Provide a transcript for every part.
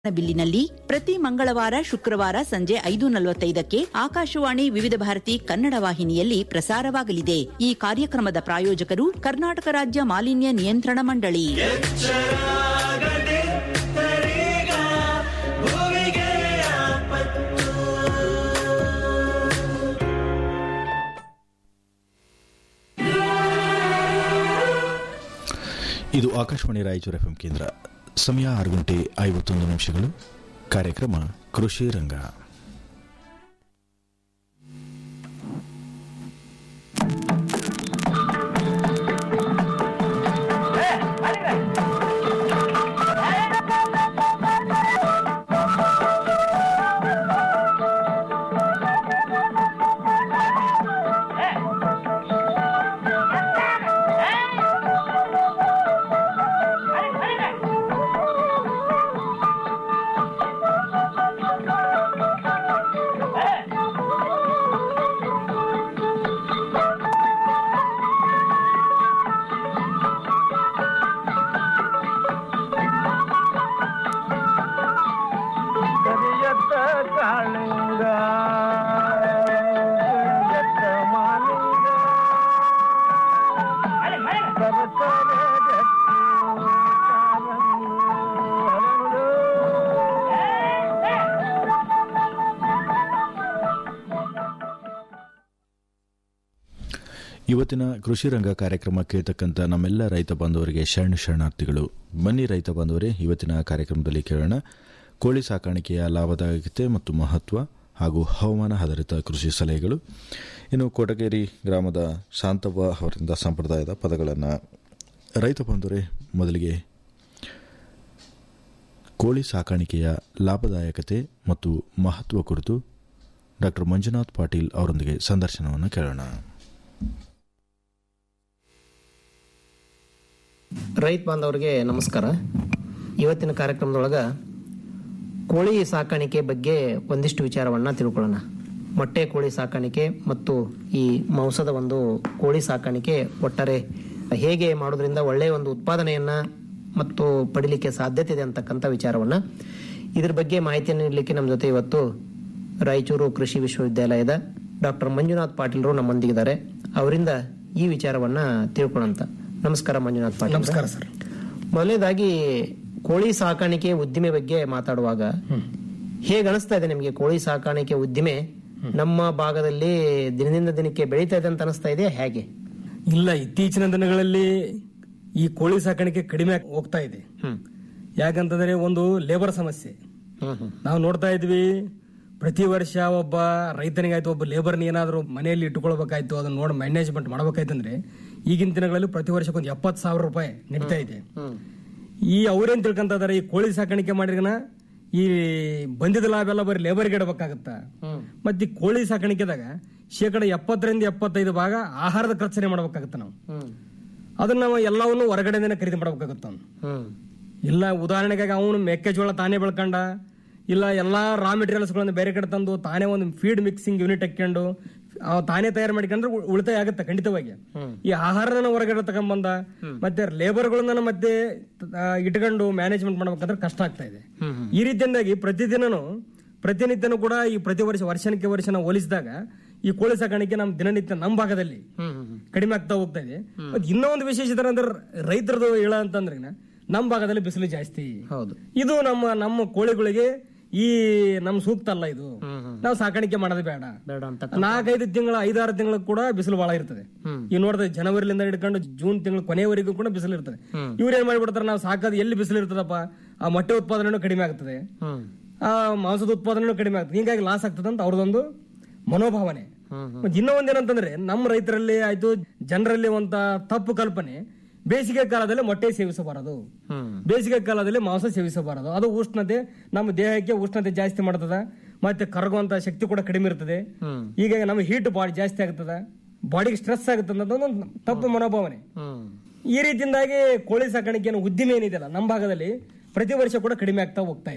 ಬಿಲ್ಲಿನಲ್ಲಿ ಪ್ರತಿ ಮಂಗಳವಾರ ಶುಕ್ರವಾರ ಸಂಜೆ ಐದು ನಲವತ್ತೈದಕ್ಕೆ ಆಕಾಶವಾಣಿ ವಿವಿಧ ಭಾರತಿ ಕನ್ನಡ ವಾಹಿನಿಯಲ್ಲಿ ಪ್ರಸಾರವಾಗಲಿದೆ ಈ ಕಾರ್ಯಕ್ರಮದ ಪ್ರಾಯೋಜಕರು ಕರ್ನಾಟಕ ರಾಜ್ಯ ಮಾಲಿನ್ಯ ನಿಯಂತ್ರಣ ಮಂಡಳಿ ಇದು ಆಕಾಶವಾಣಿ ರಾಯಚೂರು ಎಫ್ಎಂ ಕೇಂದ್ರ ಸಮಯ ಆರು ಗಂಟೆ ಐವತ್ತೊಂದು ನಿಮಿಷಗಳು ಕಾರ್ಯಕ್ರಮ ಕೃಷಿ ರಂಗ ಕರಿಯತ್ತ ಕಾಳಿಂಗ ಕರಿಯತ್ತ ಮಾಲಿಂಗ ಸರಸರ ಗಟ್ಟಿ ಕಾಲಂದು ಹರಳು. ಇವತ್ತಿನ ಕೃಷಿ ರಂಗ ಕಾರ್ಯಕ್ರಮ ಕೇಳ್ತಕ್ಕಂಥ ನಮ್ಮೆಲ್ಲ ರೈತ ಬಾಂಧವರಿಗೆ ಶರಣ ಶರಣಾರ್ಥಿಗಳು ಬನ್ನಿ ರೈತ ಬಾಂಧವರೇ ಇವತ್ತಿನ ಕಾರ್ಯಕ್ರಮದಲ್ಲಿ ಕೇಳೋಣ ಕೋಳಿ ಸಾಕಾಣಿಕೆಯ ಲಾಭದಾಯಕತೆ ಮತ್ತು ಮಹತ್ವ ಹಾಗೂ ಹವಾಮಾನ ಆಧಾರಿತ ಕೃಷಿ ಸಲಹೆಗಳು ಇನ್ನು ಕೋಟಗೇರಿ ಗ್ರಾಮದ ಶಾಂತವ್ವ ಅವರಿಂದ ಸಂಪ್ರದಾಯದ ಪದಗಳನ್ನು ರೈತ ಬಾಂಧವರೇ ಮೊದಲಿಗೆ ಕೋಳಿ ಸಾಕಾಣಿಕೆಯ ಲಾಭದಾಯಕತೆ ಮತ್ತು ಮಹತ್ವ ಕುರಿತು ಡಾಕ್ಟರ್ ಮಂಜುನಾಥ್ ಪಾಟೀಲ್ ಅವರೊಂದಿಗೆ ಸಂದರ್ಶನವನ್ನು ಕೇಳೋಣ ರೈತ ಬಾಂಧವರಿಗೆ ನಮಸ್ಕಾರ ಇವತ್ತಿನ ಕಾರ್ಯಕ್ರಮದೊಳಗೆ ಕೋಳಿ ಸಾಕಾಣಿಕೆ ಬಗ್ಗೆ ಒಂದಿಷ್ಟು ವಿಚಾರವನ್ನು ತಿಳ್ಕೊಳ್ಳೋಣ ಮೊಟ್ಟೆ ಕೋಳಿ ಸಾಕಾಣಿಕೆ ಮತ್ತು ಈ ಮಾಂಸದ ಒಂದು ಕೋಳಿ ಸಾಕಾಣಿಕೆ ಒಟ್ಟಾರೆ ಹೇಗೆ ಮಾಡೋದ್ರಿಂದ ಒಳ್ಳೆಯ ಒಂದು ಉತ್ಪಾದನೆಯನ್ನು ಮತ್ತು ಪಡಿಲಿಕ್ಕೆ ಸಾಧ್ಯತೆ ಇದೆ ಅಂತಕ್ಕಂಥ ವಿಚಾರವನ್ನು ಇದ್ರ ಬಗ್ಗೆ ಮಾಹಿತಿಯನ್ನು ನೀಡಲಿಕ್ಕೆ ನಮ್ಮ ಜೊತೆ ಇವತ್ತು ರಾಯಚೂರು ಕೃಷಿ ವಿಶ್ವವಿದ್ಯಾಲಯದ ಡಾಕ್ಟರ್ ಮಂಜುನಾಥ್ ಪಾಟೀಲ್ರು ನಮ್ಮೊಂದಿಗಿದ್ದಾರೆ ಅವರಿಂದ ಈ ವಿಚಾರವನ್ನ ತಿಳ್ಕೊಳ್ಳೋಂತ ನಮಸ್ಕಾರ ಮಂಜುನಾಥ್ ಪಾಟೀಲ್ ನಮಸ್ಕಾರ ಸರ್ ಮೊದಲನೇದಾಗಿ ಕೋಳಿ ಸಾಕಾಣಿಕೆ ಉದ್ದಿಮೆ ಬಗ್ಗೆ ಮಾತಾಡುವಾಗ ಹೇಗೆ ಅನಿಸ್ತಾ ಇದೆ ನಿಮಗೆ ಕೋಳಿ ಸಾಕಾಣಿಕೆ ಉದ್ದಿಮೆ ನಮ್ಮ ಭಾಗದಲ್ಲಿ ದಿನದಿಂದ ದಿನಕ್ಕೆ ಬೆಳೀತಾ ಇದೆ ಅಂತ ಅನಿಸ್ತಾ ಇದೆ ಹೇಗೆ ಇಲ್ಲ ಇತ್ತೀಚಿನ ದಿನಗಳಲ್ಲಿ ಈ ಕೋಳಿ ಸಾಕಾಣಿಕೆ ಕಡಿಮೆ ಆಗ್- ಹೋಗ್ತಾ ಇದೆ ಹ್ಮ್ ಯಾಕಂತಂದ್ರೆ ಒಂದು ಲೇಬರ್ ಸಮಸ್ಯೆ ಹ್ಮ್ ಹ್ಮ್ ನಾವು ನೋಡ್ತಾ ಇದ್ವಿ ಪ್ರತಿ ವರ್ಷ ಒಬ್ಬ ರೈತನಿಗಾಯ್ತು ಒಬ್ಬ ಲೇಬರ್ನ ಏನಾದರೂ ಮನೆಯಲ್ಲಿ ಇಟ್ಟುಕೊಳ್ಬೇಕಾಯ್ತು ಅದನ್ನ ನೋಡಿ ಮ್ಯಾನೇಜ್ಮೆಂಟ್ ಮಾಡ್ಬೇಕಾಯ್ತಂದ್ರೆ ಈಗಿನ ದಿನಗಳಲ್ಲಿ ಪ್ರತಿ ವರ್ಷಕ್ಕೆ ಒಂದು ಎಪ್ಪತ್ತು ಸಾವಿರ ರೂಪಾಯಿ ನಡೀತಾ ಇದೆ ಹ್ಮ್ ಈ ಅವ್ರೇನ್ ತಿಳ್ಕೊಂತ ಇದಾರೆ ಈ ಕೋಳಿ ಸಾಕಾಣಿಕೆ ಮಾಡಿದ್ರನ ಈ ಬಂದಿದ ಲಾಭ ಎಲ್ಲ ಬರೀ ಲೇಬರ್ಗೆ ಇಡಬೇಕಾಗತ್ತ ಹ್ಮ್ ಮತ್ತೆ ಈ ಕೋಳಿ ಸಾಕಾಣಿಕೆದಾಗ ಶೇಕಡ ಎಪ್ಪತ್ತರಿಂದ ಎಪ್ಪತ್ತೈದು ಭಾಗ ಆಹಾರದ ಖರ್ಚನೆ ಮಾಡ್ಬೇಕಾಗತ್ತ ನಾವು ಹ್ಮ್ ಅದನ್ನ ನಾವು ಎಲ್ಲವನ್ನು ಹೊರಗಡೆನೇ ಖರೀದಿ ಮಾಡ್ಬೇಕಾಗತ್ತ ಅವ್ನು ಹ್ಮ್ ಇಲ್ಲ ಉದಾಹರಣೆಗಾಗಿ ಅವನು ಮೆಕ್ಕೆಜೋಳ ತಾನೇ ಬೆಳ್ಕೊಂಡ ಇಲ್ಲ ಎಲ್ಲಾ ರಾ ಮೆಟೀರಿಯಲ್ಸ್ಗಳನ್ನು ಬೇರೆ ಕಡೆ ತಂದು ತಾನೇ ಒಂದು ಫೀಡ್ ಮಿಕ್ಸಿಂಗ್ ಯೂನಿಟ್ ಹಾಕೊಂಡು ಅವ ತಾನೇ ತಯಾರು ಮಾಡ್ಕೊಂಡ್ರೆ ಉ- ಉಳಿತಾಯ ಆಗುತ್ತೆ ಖಂಡಿತವಾಗಿ ಈ ಆಹಾರನ ಹೊರಗಡೆ ತಗೊಂಬಂದ ಮತ್ತೆ ಲೇಬರ್ಗಳನ್ನ ಮತ್ತೆ ಆ, ಇಟ್ಕೊಂಡು ಮ್ಯಾನೇಜ್ಮೆಂಟ್ ಮಾಡ್ಬೇಕಂದ್ರೆ ಕಷ್ಟ ಆಗ್ತಾ ಇದೆ ಈ ರೀತಿಯಿಂದಾಗಿ ಪ್ರತಿದಿನನು ಪ್ರತಿನಿತ್ಯನೂ ಕೂಡ ಈ ಪ್ರತಿ ವರ್ಷ ವರ್ಷಕ್ಕೆ ವರ್ಷನ ಹೋಲಿಸಿದಾಗ ಈ ಕೋಳಿ ಸಾಕಾಣಿಕೆ ನಮ್ಮ ದಿನನಿತ್ಯ ನಮ್ಮ ಭಾಗದಲ್ಲಿ ಕಡಿಮೆ ಆಗ್ತಾ ಹೋಗ್ತಾ ಇದೆ ಮತ್ತೆ ಇನ್ನೂ ಒಂದು ವಿಶೇಷತೆ ಅಂದ್ರೆ ರೈತರದು ಹೇಳ ಅಂತಂದ್ರೆ ನಮ್ಮ ಭಾಗದಲ್ಲಿ ಬಿಸಿಲು ಜಾಸ್ತಿ ಹೌದು ಇದು ನಮ್ಮ ನಮ್ಮ ಕೋಳಿಗಳಿಗೆ ಈ ನಮ್ ಸೂಕ್ತ ಅಲ್ಲ ಇದು ನಾವು ಸಾಕಾಣಿಕೆ ಮಾಡೋದು ಬೇಡ ಬೇಡ ಅಂತ ನಾಲ್ಕೈದು ತಿಂಗಳ ಐದಾರು ತಿಂಗಳು ಕೂಡ ಬಿಸಿಲು ಬಹಳ ಇರ್ತದೆ ಈ ನೋಡಿದ್ರೆ ಜನವರಿಲಿಂದ ಹಿಡ್ಕೊಂಡು ಜೂನ್ ತಿಂಗಳು ಕೊನೆಯವರೆಗೂ ಕೂಡ ಬಿಸಿಲು ಇರ್ತದೆ ಇವ್ರು ಏನ್ ಮಾಡ್ಬಿಡ್ತಾರೆ ನಾವು ಸಾಕೋದು ಎಲ್ಲಿ ಬಿಸಿಲು ಇರ್ತದಪ್ಪ ಆ ಮೊಟ್ಟೆ ಉತ್ಪಾದನೆನೂ ಕಡಿಮೆ ಆಗ್ತದೆ ಹ್ಮ್ ಆ ಮಾಂಸದ ಉತ್ಪಾದನೆನೂ ಕಡಿಮೆ ಆಗ್ತದೆ ಹೀಗಾಗಿ ಲಾಸ್ ಆಗ್ತದೆ ಅಂತ ಅವ್ರದೊಂದು ಮನೋಭಾವನೆ ಮತ್ತೆ ಇನ್ನೂ ಒಂದೇನಂತಂದ್ರೆ ನಮ್ಮ ರೈತರಲ್ಲಿ ಆಯ್ತು ಜನರಲ್ಲಿ ಒಂದ ತಪ್ಪು ಕಲ್ಪನೆ ಬೇಸಿಗೆ ಕಾಲದಲ್ಲಿ ಮೊಟ್ಟೆ ಸೇವಿಸಬಾರದು ಹ್ಮ್ ಬೇಸಿಗೆ ಕಾಲದಲ್ಲಿ ಮಾಂಸ ಸೇವಿಸಬಾರದು ಅದು ಉಷ್ಣತೆ ನಮ್ಮ ದೇಹಕ್ಕೆ ಉಷ್ಣತೆ ಜಾಸ್ತಿ ಮಾಡ್ತದ ಮತ್ತೆ ಕರಗುವಂತ ಶಕ್ತಿ ಕೂಡ ಕಡಿಮೆ ಇರ್ತದೆ ಹ್ಮ್ ಈಗ ನಮ್ಮ ಹೀಟ್ ಬಾಡಿ ಜಾಸ್ತಿ ಆಗ್ತದ ಬಾಡಿಗೆ ಸ್ಟ್ರೆಸ್ ಆಗುತ್ತೆ ಅನ್ನೋದು ಒಂದು ತಪ್ಪು ಮನೋಭಾವನೆ ಹ್ಮ್ ಈ ರೀತಿಯಿಂದಾಗಿ ಕೋಳಿ ಸಾಕಾಣಿಕೆಯನ್ನು ಉದ್ದಿಮೆ ಏನಿದೆಯಲ್ಲ ನಮ್ಮ ಭಾಗದಲ್ಲಿ ಪ್ರತಿ ವರ್ಷ ಕೂಡ ಕಡಿಮೆ ಆಗ್ತಾ ಹೋಗ್ತಾ ಇದೆ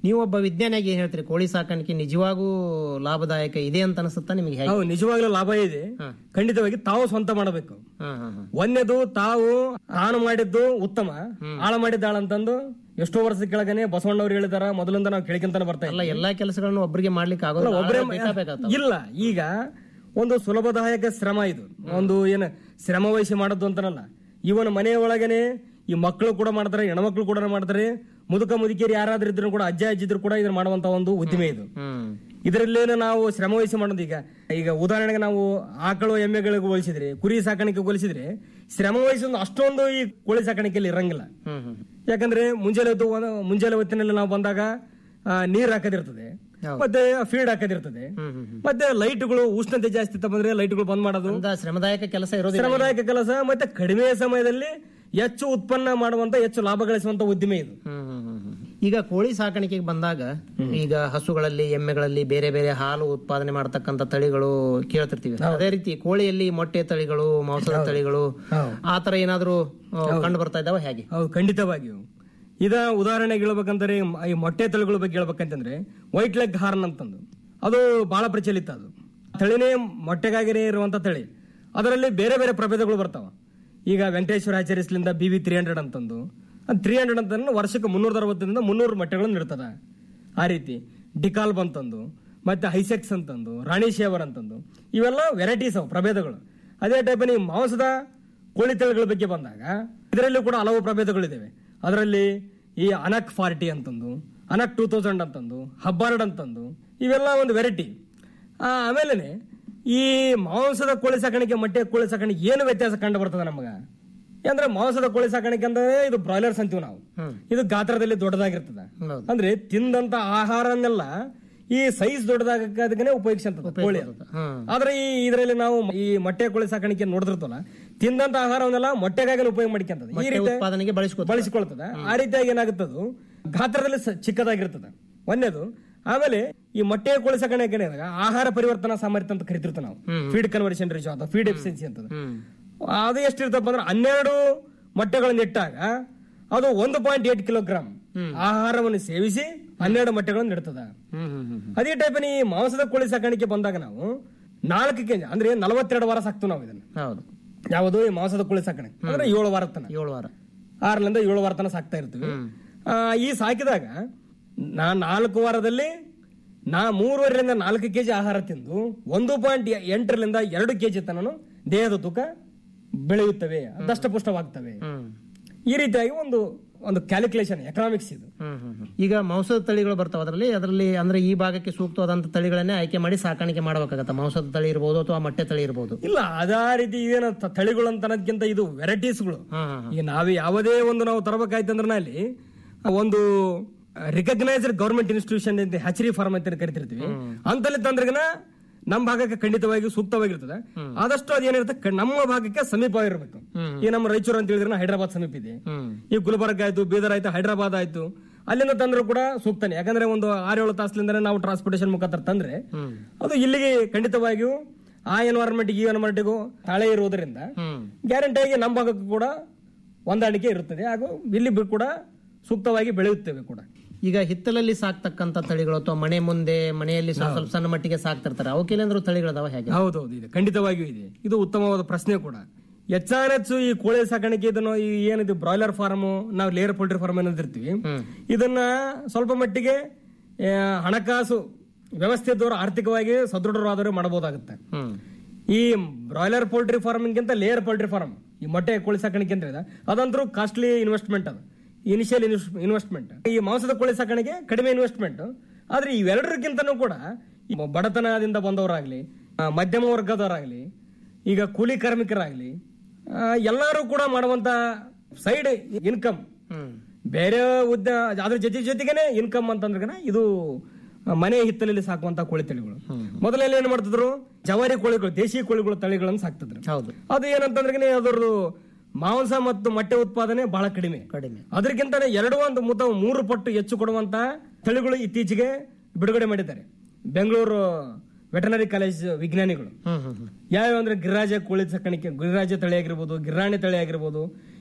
ನೀವೊಬ್ಬ ವಿಜ್ಞಾನಿಯಾಗಿ ಏನ್ ಹೇಳ್ತೀರಿ ಕೋಳಿ ಸಾಕಾಣಿಕೆ ನಿಜವಾಗೂ ಲಾಭದಾಯಕ ಇದೆ ಅಂತ ಅನಿಸುತ್ತಾ ನಿಮಗೆ ಹೇಗೆ ನಾವು ನಿಜವಾಗ್ಲೂ ಲಾಭ ಇದೆ ಖಂಡಿತವಾಗಿ ತಾವು ಸ್ವಂತ ಮಾಡಬೇಕು ಹಾ ಹಾ ಹಾ ಒಂದೇದು ತಾವು ತಾನು ಮಾಡಿದ್ದು ಉತ್ತಮ ಆಳ ಮಾಡಿದ್ದ ಆಳ ಅಂತಂದು ಎಷ್ಟೋ ವರ್ಷದ ಕೆಳಗನೆ ಬಸವಣ್ಣವ್ರು ಹೇಳಿದಾರ ಮೊದಲಿಂದ ನಾವು ಕೇಳ್ಕೊಂತಾನೆ ಬರ್ತಾ ಅಲ್ಲ ಎಲ್ಲಾ ಕೆಲಸಗಳನ್ನು ಒಬ್ಬರಿಗೆ ಮಾಡ್ಲಿಕ್ಕೆ ಆಗೋದಿಲ್ಲ ಒಬ್ಬರೇ ಆಳ ಬೇಕಾಗತ್ತೆ. ಇಲ್ಲ ಈಗ ಒಂದು ಸುಲಭದಾಯಕ ಶ್ರಮ ಇದು ಒಂದು ಏನು ಶ್ರಮ ವಹಿಸಿ ಮಾಡೋದು ಅಂತನಲ್ಲ ಇವನ್ ಮನೆಯ ಒಳಗನೆ ಈ ಮಕ್ಕಳು ಕೂಡ ಮಾಡ್ತಾರೆ ಹೆಣ್ಮಕ್ಳು ಕೂಡ ಮಾಡ್ತಾರೆ ಮುದುಕ ಮುದುಕಿಯರು ಯಾರಾದ್ರೂ ಇದ್ರು ಕೂಡ ಅಜ್ಜ ಅಜ್ಜಿ ಇದ್ರು ಕೂಡ ಇದನ್ನ ಮಾಡುವಂತ ಒಂದು ಉದ್ದಿಮೆ ಇದು ಹ್ಮ್ ಇದರಲ್ಲೇನು ನಾವು ಶ್ರಮ ವಹಿಸಿ ಮಾಡೋದು ಈಗ ಈಗ ಉದಾಹರಣೆಗೆ ನಾವು ಆಕಳು ಎಮ್ಮೆಗಳಿಗೆ ಹೋಲಿಸಿದ್ರೆ ಕುರಿ ಸಾಕಾಣಿಕೆ ಹೋಲಿಸಿದ್ರೆ ಶ್ರಮ ವಹಿಸೋದು ಅಷ್ಟೊಂದು ಈ ಕೋಳಿ ಸಾಕಾಣಿಕೆಯಲ್ಲಿ ಇರಂಗಿಲ್ಲ ಹ್ಮ್ ಹ್ಮ್ ಯಾಕಂದ್ರೆ ಮುಂಜಾನೆ ಹೊತ್ತು ಒಂದು- ಮುಂಜಾನೆ ಹೊತ್ತಿನಲ್ಲಿ ನಾವು ಬಂದಾಗ ಆ, ನೀರ್ ಹಾಕೋದಿರ್ತದೆ ಮತ್ತೆ ಫೀಡ್ ಹಾಕೋದಿರ್ತದೆ ಮತ್ತೆ ಲೈಟ್ಗಳು ಉಷ್ಣತೆ ಜಾಸ್ತಿ ಇತ್ತ ಬಂದ್ರೆ ಲೈಟ್ಗಳು ಬಂದ್ ಮಾಡೋದು ಅಂದ ಶ್ರಮದಾಯಕ ಕೆಲಸ ಇರೋದಿಲ್ಲ ಶ್ರಮದಾಯಕ ಕೆಲಸ ಮತ್ತೆ ಕಡಿಮೆ ಸಮಯದಲ್ಲಿ ಹೆಚ್ಚು ಉತ್ಪನ್ನ ಮಾಡುವಂತ ಹೆಚ್ಚು ಲಾಭ ಗಳಿಸುವಂತ ಉದ್ದಿಮೆ ಇದು ಹ್ಮ್, ಹ್ಮ್, ಹ್ಮ್, ಹ್ಮ್. ಈಗ ಕೋಳಿ ಸಾಕಾಣಿಕೆಗೆ ಬಂದಾಗ ಈಗ ಹಸುಗಳಲ್ಲಿ ಎಮ್ಮೆಗಳಲ್ಲಿ ಬೇರೆ ಬೇರೆ ಹಾಲು ಉತ್ಪಾದನೆ ಮಾಡತಕ್ಕಂತ ತಳಿಗಳು ಕೇಳ್ತಿರ್ತೀವಿ ಅದೇ ರೀತಿ ಕೋಳಿಯಲ್ಲಿ ಮೊಟ್ಟೆ ತಳಿಗಳು ಮಾಂಸದ ತಳಿಗಳು ಆತರ ಏನಾದ್ರು ಕಂಡು ಬರ್ತಾ ಇದಾವ ಹೇಗೆ ಹೌದು ಖಂಡಿತವಾಗಿಯೂ ಇದ ಉದಾಹರಣೆಗೆ ಹೇಳ್ಬೇಕಂದ್ರೆ ಈ ಮೊಟ್ಟೆ ತಳಿಗಳ ಬಗ್ಗೆ ಹೇಳ್ಬೇಕಂತಂದ್ರೆ ವೈಟ್ ಲೆಗ್ ಹಾರ್ನ್ ಅಂತಂದು ಅದು ಬಹಳ ಪ್ರಚಲಿತ ಅದು ತಳಿನೇ ಮೊಟ್ಟೆಗಾಗಿನೇ ಇರುವಂತ ತಳಿ ಅದರಲ್ಲಿ ಬೇರೆ ಬೇರೆ ಪ್ರಭೇದಗಳು ಬರ್ತಾವ ಈಗ ವೆಂಕಟೇಶ್ವರ ಹ್ಯಾಚರೀಸ್ಲಿಂದ ಬಿ ವಿ ತ್ರೀ ಹಂಡ್ರೆಡ್ ಅಂತಂದು ತ್ರೀ ಹಂಡ್ರೆಡ್ ಅಂತಂದ್ರೆ ವರ್ಷಕ್ಕೆ ಮುನ್ನೂರ ಅರವತ್ತರಿಂದ ಮುನ್ನೂರು ಮೊಟ್ಟೆಗಳನ್ನು ಇರ್ತದ ಆ ರೀತಿ ಡಿಕಾಲ್ ಬಂತಂದು ಮತ್ತೆ ಹೈಸೆಕ್ಸ್ ಅಂತಂದು ರಾಣಿ ಶೇವರ್ ಅಂತಂದು ಇವೆಲ್ಲ ವೆರೈಟೀಸ್ ಅವು ಪ್ರಭೇದಗಳು ಅದೇ ಟೈಪ್ ನೀವು ಮಾಂಸದ ಕೋಳಿ ತಳಿಗಳ ಬಗ್ಗೆ ಬಂದಾಗ ಇದರಲ್ಲಿ ಕೂಡ ಹಲವು ಪ್ರಭೇದಗಳಿದ್ದಾವೆ ಅದರಲ್ಲಿ ಈ ಅನಕ್ ಫಾರ್ಟಿ ಅಂತಂದು ಅನಕ್ ಟೂ ತೌಸಂಡ್ ಅಂತಂದು ಹಬ್ಬಾರ್ಡ್ ಅಂತಂದು ಇವೆಲ್ಲ ಒಂದು ವೆರೈಟಿ ಆಮೇಲೆ ಈ ಮಾಂಸದ ಕೋಳಿ ಸಾಕಾಣಿಕೆ ಮೊಟ್ಟೆ ಕೋಳಿ ಸಾಕಾಣಿಕೆ ಏನು ವ್ಯತ್ಯಾಸ ಕಂಡು ಬರ್ತದೆ ನಮಗ ಅಂದ್ರೆ ಮಾಂಸದ ಕೋಳಿ ಸಾಕಾಣಿಕೆ ಅಂದ್ರೆ ಇದು ಬ್ರಾಯ್ಲರ್ಸ್ ಅಂತೀವಿ ನಾವು ಇದು ಗಾತ್ರದಲ್ಲಿ ದೊಡ್ಡದಾಗಿರ್ತದೆ ಹೌದು. ಅಂದ್ರೆ ತಿಂದಂತ ಆಹಾರನೆಲ್ಲ ಈ ಸೈಜ್ ದೊಡ್ಡದಾಗಕ್ಕೆ ಉಪಯೋಗಿಸಂತದ ಕೋಳಿ ಅದು. ಹ್ಮ್ ಆದ್ರೆ ಈ ಇದರಲ್ಲಿ ನಾವು ಈ ಮೊಟ್ಟೆ ಕೋಳಿ ಸಾಕಾಣಿಕೆ ನೋಡಿದಿರ್ತಲ್ಲ ತಿಂದಂತ ಆಹಾರವನ್ನೆಲ್ಲ ಮೊಟ್ಟೆಗಾಗಿ ಉಪಯೋಗ ಮಾಡ್ಕೊಂತದ ಈ ರೀತಿ ಉತ್ಪಾದನೆಗೆ ಬಳಸ್ಕೊ ಬಳಸಿಕೊಳ್ತದ ಆ ರೀತಿಯಾಗಿ ಏನಾಗುತ್ತದು ಗಾತ್ರದಲ್ಲಿ ಸ- ಚಿಕ್ಕದಾಗಿರ್ತದ ಒಂದೇದು ಆಮೇಲೆ ಈ ಮೊಟ್ಟೆ ಕೋಳಿ ಸಾಕಾಣಿಕೆ ಏನಾದಾಗ ಆಹಾರ ಪರಿವರ್ತನಾ ಸಾಮರ್ಥ್ಯ ಅಂತ ಕರಿತಿರ್ತೀವಿ ನಾವು ಫೀಡ್ ಕನ್ವರ್ಷನ್ ರೇಷೋ ಅಥವಾ ಫೀಡ್ ಎಫಿಷಿಯನ್ಸಿ ಅಂತ ಹ್ಮ್ ಅದು ಎಷ್ಟಿರ್ತಪ್ಪ ಅಂದ್ರೆ ಹನ್ನೆರಡು ಮೊಟ್ಟೆಗಳನ್ನು ಇಟ್ಟಾಗ ಅದು ಒಂದು ಪಾಯಿಂಟ್ ಏಟ್ ಕಿಲೋಗ್ರಾಮ್ ಆಹಾರವನ್ನು ಸೇವಿಸಿ ಹನ್ನೆರಡು ಮೊಟ್ಟೆಗಳನ್ನು ಇಡ್ತದ ಹ್ಮ್ ಹ್ಮ್ ಹ್ಮ್ ಅದೇ ಟೈಪ್ ಈ ಮಾಂಸದ ಕೋಳಿ ಸಾಕಾಣಿಕೆ ಬಂದಾಗ ನಾವು ನಾಲ್ಕು ಕೆಜಿ ಅಂದ್ರೆ ನಲವತ್ತೆರಡು ವಾರ ಸಾಕ್ತು ನಾವು ಇದನ್ನ ಹೌದು ಯಾವುದು ಈ ಮಾಂಸದ ಕೋಳಿ ಸಾಕಾಣಿಕೆ ಅಂದ್ರೆ ಏಳು ವಾರ ತನ ಏಳು ವಾರ ಆರರಿಂದ ಏಳು ವಾರ ತನ ಸಾಕ್ತಾ ಇರ್ತೀವಿ ಆ, ಈ ಸಾಕಿದಾಗ ನಾ ನಾಲ್ಕು ವಾರದಲ್ಲಿ ನಾ ಮೂರುವರೆಯಿಂದ ನಾಲ್ಕು ಕೆಜಿ ಆಹಾರ ತಿಂದು ಒಂದು ಪಾಯಿಂಟ್ ಎಂಟರಿಂದ ಎರಡು ಕೆಜಿ ತನನು ದೇಹದ ತೂಕ ಬೆಳೆಯುತ್ತವೆ ದಷ್ಟಪುಷ್ಟವಾಗ್ತವೆ ಹ್ಮ್ ಈ ರೀತಿಯಾಗಿ ಒಂದು ಒಂದು ಕ್ಯಾಲ್ಕುಲೇಷನ್ ಎಕನಾಮಿಕ್ಸ್ ಇದು ಹ್ಮ್ ಹ್ಮ್ ಹ್ಮ್. ಈಗ ಮಾಂಸದ ತಳಿಗಳು ಬರ್ತಾವ ಅದರಲ್ಲಿ ಅದರಲ್ಲಿ ಅಂದ್ರೆ ಈ ಭಾಗಕ್ಕೆ ಸೂಕ್ತವಾದಂತ ತಳಿಗಳನ್ನೇ ಆಯ್ಕೆ ಮಾಡಿ ಸಾಕಾಣಿಕೆ ಮಾಡಬೇಕಾಗತ್ತ ಮಾಂಸದ ತಳಿ ಇರ್ಬೋದು ಅಥವಾ ಮೊಟ್ಟೆ ತಳಿ ಇರ್ಬೋದು ಇಲ್ಲ ಅದೇ ರೀತಿ ಏನು ತ- ತಳಿಗಳು ಅಂತ ಅನ್ನೋದಕ್ಕಿಂತ ಇದು ವೆರೈಟೀಸ್ಗಳು ಹಾ ಹಾ ಈಗ ನಾವು ಯಾವುದೇ ಒಂದು ನಾವು ತರಬೇಕಾಯ್ತಂದ್ರೆ ಅಲ್ಲಿ ಒಂದು ರಿಕಗ್ನೈಸ್ಡ್ ಗೌರ್ಮೆಂಟ್ ಇನ್ಸ್ಟಿಟ್ಯೂಷನ್ ಅಂತ ಹ್ಯಾಚರಿ ಫಾರ್ಮ್ ಅಂತ ಕರಿತಿರ್ತೀವಿ ಅಂತಲ್ಲಿ ತಂದ್ರಗನ ನಮ್ಮ ಭಾಗಕ್ಕೆ ಖಂಡಿತವಾಗಿ ಸೂಕ್ತವಾಗಿರ್ತದೆ ಆದಷ್ಟು ಅದೇನಿರುತ್ತೆ ಕ- ನಮ್ಮ ಭಾಗಕ್ಕೆ ಸಮೀಪವಾಗಿರ್ಬೇಕು ಈ ನಮ್ಮ ರಾಯಚೂರು ಅಂತ ಹೇಳಿದ್ರೆ ಹೈದರಾಬಾದ್ ಸಮೀಪ ಇದೆ ಹ್ಮ್ ಈ ಗುಲ್ಬರ್ಗ ಆಯ್ತು ಬೀದರ್ ಆಯ್ತು ಹೈದರಾಬಾದ್ ಆಯ್ತು ಅಲ್ಲಿಂದ ತಂದ್ರು ಕೂಡ ಸೂಕ್ತನೇ ಯಾಕಂದ್ರೆ ಒಂದು ಆರೇಳು ತಾಸ್ಲಿಂದ ನಾವು ಟ್ರಾನ್ಸ್ಪೋರ್ಟೇಷನ್ ಮುಖಾಂತರ ತಂದ್ರೆ ಅದು ಇಲ್ಲಿಗೆ ಖಂಡಿತವಾಗಿಯೂ ಆ ಎನ್ವೈರನ್ಮೆಂಟ್ ಈ ಎನ್ವೈರನ್ಮೆಂಟ್ಗೂ ತಾಳೆ ಇರುವುದರಿಂದ ಹ್ಮ್ ಗ್ಯಾರಂಟಿಯಾಗಿ ನಮ್ಮ ಭಾಗಕ್ಕೂ ಕೂಡ ಹೊಂದಾಣಿಕೆ ಇರುತ್ತದೆ ಹಾಗೂ ಇಲ್ಲಿ ಬಿ- ಕೂಡ ಸೂಕ್ತವಾಗಿ ಬೆಳೆಯುತ್ತೇವೆ ಕೂಡ ಈಗ ಹಿತ್ತಲಲ್ಲಿ ಸಾಕ್ತಕ್ಕಂತ ತಳಿಗಳು ಅಥವಾ ಮನೆ ಮುಂದೆ ಮನೆಯಲ್ಲಿ ಸ್ವಲ್ಪ ಸ್ವಲ್ಪ ಸಣ್ಣ ಮಟ್ಟಿಗೆ ಸಾಕ್ತಿರ್ತಾರೆ ಅವಕ್ಕೇನಾದ್ರು ತಳಿಗಳದಾವ ಹೇಗೆ ಹೌದೌದು ಇದೆ ಖಂಡಿತವಾಗಿಯೂ ಇದೆ ಇದು ಉತ್ತಮವಾದ ಪ್ರಶ್ನೆ ಕೂಡ ಹೆಚ್ಚಾನೆಚ್ಚು ಈ ಕೋಳಿ ಸಾಕಾಣಿಕೆ ಇದನ್ನು ಈ ಏನಿದೆ ಬ್ರಾಯ್ಲರ್ ಫಾರ್ಮ್ ನಾವು ಲೇಯರ್ ಪೋಲ್ಟ್ರಿ ಫಾರ್ಮ್ ಅನ್ನೋದಿರ್ತೀವಿ ಇದನ್ನ ಸ್ವಲ್ಪ ಮಟ್ಟಿಗೆ ಆ, ಹಣಕಾಸು ವ್ಯವಸ್ಥೆ ಇದ್ದವರು ಆರ್ಥಿಕವಾಗಿ ಸದೃಢರಾದವರು ಮಾಡಬಹುದಾಗುತ್ತೆ ಹ್ಮ್ ಈ ಬ್ರಾಯ್ಲರ್ ಪೋಲ್ಟ್ರಿ ಫಾರ್ಮಿಂಗ್ಗಿಂತ ಲೇಯರ್ ಪೋಲ್ಟ್ರಿ ಫಾರ್ಮ್ ಈ ಮೊಟ್ಟೆ ಕೋಳಿ ಸಾಕಾಣಿಕೆ ಅಂತ ಇದೆ ಅದಂತರೂ ಕಾಸ್ಟ್ಲಿ ಇನ್ವೆಸ್ಟ್ಮೆಂಟ್ ಅದು ಇನಿಷಿಯಲ್ ಇನ್ವೆಸ್ಟ್ಮೆಂಟ್ ಈ ಮಾಂಸದ ಕೋಳಿ ಸಾಕಾಣಿಕೆ ಕಡಿಮೆ ಇನ್ವೆಸ್ಟ್ಮೆಂಟ್ ಆದ್ರೆ ಇವೆರಡರಿಗಿಂತನೂ ಕೂಡ ಈ ಬಡತನದಿಂದ ಬಂದವರಾಗ್ಲಿ ಆ, ಮಧ್ಯಮ ವರ್ಗದವರಾಗ್ಲಿ ಈಗ ಕೂಲಿ ಕಾರ್ಮಿಕರಾಗ್ಲಿ ಆ, ಎಲ್ಲರೂ ಕೂಡ ಮಾಡುವಂತ ಸೈಡ್ ಇನ್ಕಮ್ ಹ್ಮ್ ಬೇರೆ ಉದ್ದ ಅದ್ರ ಜೊತೆ ಜೊತೆಗೇನೆ ಇನ್ಕಮ್ ಅಂತಂದ್ರೆ ಇದು ಮನೆ ಹಿತ್ತಲಲ್ಲಿ ಸಾಕುವಂತ ಕೋಳಿ ತಳಿಗಳು ಮೊದಲೆಲ್ಲ ಏನ್ ಮಾಡ್ತಿದ್ರು ಜವಾರಿ ಕೋಳಿಗಳು ದೇಶಿ ಕೋಳಿಗಳು ತಳಿಗಳನ್ನು ಸಾಕ್ತಿದ್ರು ಹೌದು ಅದು ಏನಂತಂದ್ರೆ ಅದರದ್ದು ಮಾಂಸ ಮತ್ತು ಮೊಟ್ಟೆ ಉತ್ಪಾದನೆ ಬಹಳ ಕಡಿಮೆ ಕಡಿಮೆ ಅದಕ್ಕಿಂತ ಎರಡು ಒಂದು ಮುತ ಮೂರು ಪಟ್ಟು ಹೆಚ್ಚು ಕೊಡುವಂತ ತಳಿಗಳು ಇತ್ತೀಚೆಗೆ ಬಿಡುಗಡೆ ಮಾಡಿದ್ದಾರೆ ಬೆಂಗಳೂರು ವೆಟನರಿ ಕಾಲೇಜ್ ವಿಜ್ಞಾನಿಗಳು ಹ್ಮ್ ಹ್ಮ್ ಹ್ಮ್ ಯಾವ್ಯಾವ ಅಂದ್ರೆ ಗಿರಿರಾಜ ಕೋಳಿ ಸಾಕಾಣಿಕೆ ಗಿರಿರಾಜ ತಳಿ ಆಗಿರ್ಬೋದು ಗಿರಾಣಿ ತಳಿ ಆಗಿರ್ಬೋದು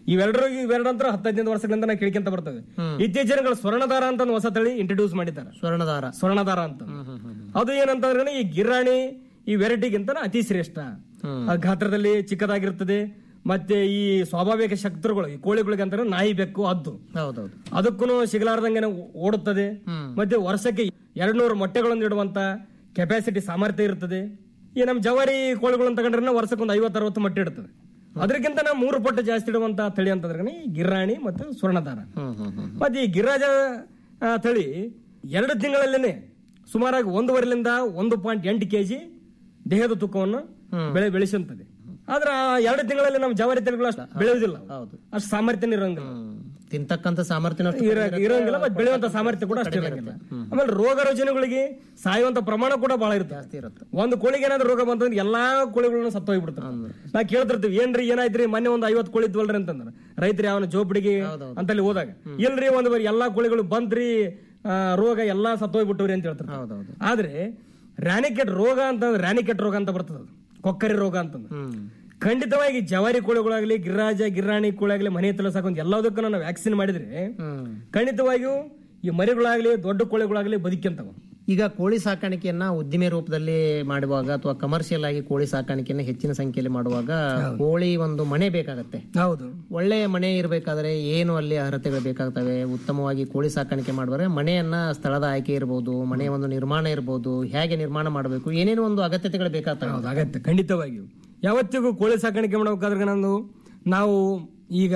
ಇವೆರಡರು ಇವೆರಡಂತರ ಹತ್ತೈದು ವರ್ಷಗಳಿಂದ ನಾವು ಕೇಳ್ಕೊಂತ ಬರ್ತವೆ ಇತ್ತೀಚಿನ ದಿನಗಳು ಸ್ವರ್ಣದಾರ ಅಂತ ಒಂದು ಹೊಸ ತಳಿ ಇಂಟ್ರೊಡ್ಯೂಸ್ ಮಾಡಿದ್ದಾರೆ ಸ್ವರ್ಣದಾರ ಸ್ವರ್ಣದಾರ ಅಂತ ಅದು ಏನಂತಂದ್ರೆ ಈ ಗಿರಾಣಿ ಈ ವೆರೈಟಿಗಿಂತ ಅತಿ ಶ್ರೇಷ್ಠ ಆ ಗಾತ್ರದಲ್ಲಿ ಚಿಕ್ಕದಾಗಿರ್ತದೆ ಮತ್ತೆ ಈ ಸ್ವಾಭಾವಿಕ ಶಕ್ತರುಗಳು ಈ ಕೋಳಿಗಳಿಗೆ ಅಂತಾರೆ ನಾಯಿ ಬೆಕ್ಕು ಹದ್ದು ಹೌದೌದು ಅದಕ್ಕೂ ಸಿಗಲಾರ್ದಂಗೆ ಓಡುತ್ತದೆ ಮತ್ತೆ ವರ್ಷಕ್ಕೆ ಎರಡ್ ನೂರು ಮೊಟ್ಟೆಗಳನ್ನು ಇಡುವಂತ ಕೆಪಾಸಿಟಿ ಸಾಮರ್ಥ್ಯ ಇರುತ್ತದೆ ಈ ನಮ್ಮ ಜವಾರಿ ಕೋಳಿಗಳನ್ನು ತಗೊಂಡ್ರೆ ವರ್ಷಕ್ಕೆ ಒಂದು ಐವತ್ತು ಅರವತ್ತು ಮೊಟ್ಟೆ ಇಡುತ್ತದೆ ಅದಕ್ಕಿಂತ ನಾವು ಮೂರು ಪಟ್ಟು ಜಾಸ್ತಿ ಇಡುವಂತ ತಳಿ ಅಂತಂದ್ರೆ ಈ ಗಿರಾಣಿ ಮತ್ತು ಸ್ವರ್ಣದಾರ ಮತ್ತೆ ಈ ಗಿರಿರಾಜ ಆ, ತಳಿ ಎರಡು ತಿಂಗಳಲ್ಲೇನೆ ಸುಮಾರಾಗಿ ಒಂದೂವರೆಲಿಂದ ಒಂದು ಪಾಯಿಂಟ್ ಎಂಟು ಕೆಜಿ ದೇಹದ ತೂಕವನ್ನು ಬೆಳೆ ಬೆಳೆಸುತ್ತದೆ ಆದ್ರೆ ಆ ಎರಡು ತಿಂಗಳಲ್ಲಿ ನಮ್ಮ ಜವಾರಿ ತಳಿಗಳು ಅಷ್ಟು ಬೆಳೆಯುವುದಿಲ್ಲ ಹೌದು. ಅಷ್ಟು ಸಾಮರ್ಥ್ಯ ಇರಂಗಿಲ್ಲ ತಿಂತಕ್ಕಂತ ಸಾಮರ್ಥ್ಯ ಇರ- ಇರಂಗಿಲ್ಲ ಮತ್ತೆ ಬೆಳೆಯುವಂತ ಸಾಮರ್ಥ್ಯ ಕೂಡ ಅಷ್ಟೇ ಇರಂಗಿಲ್ಲ ಆಮೇಲೆ ರೋಗ ರುಜಿನಗಳಿಗೆ ಸಾಯುವಂತ ಪ್ರಮಾಣ ಕೂಡ ಬಹಳ ಇರುತ್ತೆ ಇರುತ್ತೆ ಒಂದು ಕೋಳಿಗೆ ಏನಾದ್ರು ರೋಗ ಬಂತಂದ್ರೆ ಎಲ್ಲಾ ಕೋಳಿಗಳನ್ನ ಸತ್ತು ಹೋಗ್ಬಿಡ್ತಾರೆ ನಾ ಕೇಳ್ತಿರ್ತೀವಿ ಏನ್ರಿ ಏನಾಯ್ತ್ರಿ ಮೊನ್ನೆ ಒಂದು ಐವತ್ತು ಕೋಳಿ ಇದ್ವಲ್ರಿ ಅಂತಂದ್ರೆ ರೈತರು ಅವನ ಜೋಪಡಿಗೆ ಅಂತಲ್ಲಿ ಹೋದಾಗ ಇಲ್ರಿ ಒಂದ್ ಬರಿ ಎಲ್ಲಾ ಕೋಳಿಗಳು ಬಂದ್ರಿ ಆ, ರೋಗ ಎಲ್ಲಾ ಸತ್ತು ಹೋಗ್ಬಿಟ್ಟವ್ರಿ ಅಂತ ಹೇಳ್ತಾರೆ ಹೌದೌದು ಆದ್ರೆ ರ್ಯಾನಿಕೆಟ್ ರೋಗ ಅಂತ ರ್ಯಾನಿಕೆಟ್ ರೋಗ ಅಂತ ಬರ್ತದೆ ಅದು ಕೊಕ್ಕರಿ ರೋಗ ಅಂತಂದ್ರೆ ಹ್ಮ್ ಖಂಡಿತವಾಗಿ ಜವಾರಿ ಕೋಳಿಗಳಾಗ್ಲಿ ಗಿರಿರಾಜ ಗಿರಾಣಿ ಕೋಳಾಗ್ಲಿ ಮನೆ ಹತ್ರ ಸಾಕೊಂಡ್ ಎಲ್ಲದಕ್ಕೂ ನಾವು ವ್ಯಾಕ್ಸಿನ್ ಮಾಡಿದ್ರೆ ಹ್ಮ್ ಖಂಡಿತವಾಗಿಯೂ ಈ ಮರಿಗಳಾಗ್ಲಿ ದೊಡ್ಡ ಕೋಳಿಗಳಾಗ್ಲಿ ಬದುಕ್ಯಂತವ ಈಗ ಕೋಳಿ ಸಾಕಾಣಿಕೆಯನ್ನ ಉದ್ದಿಮೆ ರೂಪದಲ್ಲಿ ಮಾಡುವಾಗ ಅಥವಾ ಕಮರ್ಷಿಯಲ್ ಆಗಿ ಕೋಳಿ ಸಾಕಾಣಿಕೆಯನ್ನ ಹೆಚ್ಚಿನ ಸಂಖ್ಯೆಯಲ್ಲಿ ಮಾಡುವಾಗ ಕೋಳಿ ಒಂದು ಮನೆ ಬೇಕಾಗತ್ತೆ ಹೌದು ಒಳ್ಳೆ ಮನೆ ಇರಬೇಕಾದ್ರೆ ಏನು ಅಲ್ಲಿ ಅರ್ಹತೆಗಳು ಬೇಕಾಗ್ತವೆ ಉತ್ತಮವಾಗಿ ಕೋಳಿ ಸಾಕಾಣಿಕೆ ಮಾಡುವಾಗ ಮನೆಯನ್ನ ಸ್ಥಳದ ಆಯ್ಕೆ ಇರಬಹುದು ಮನೆಯ ಒಂದು ನಿರ್ಮಾಣ ಇರಬಹುದು ಹೇಗೆ ನಿರ್ಮಾಣ ಮಾಡಬೇಕು ಏನೇನು ಒಂದು ಅಗತ್ಯತೆಗಳು ಬೇಕಾಗ್ತವೆ ಹೌದು ಅಗತ್ಯ ಖಂಡಿತವಾಗಿಯೂ ಯಾವತ್ತಿಗೂ ಕೋಳಿ ಸಾಕಾಣಿಕೆ ಮಾಡಬೇಕಾದ್ರೆ ನಂದು ನಾವು ಈಗ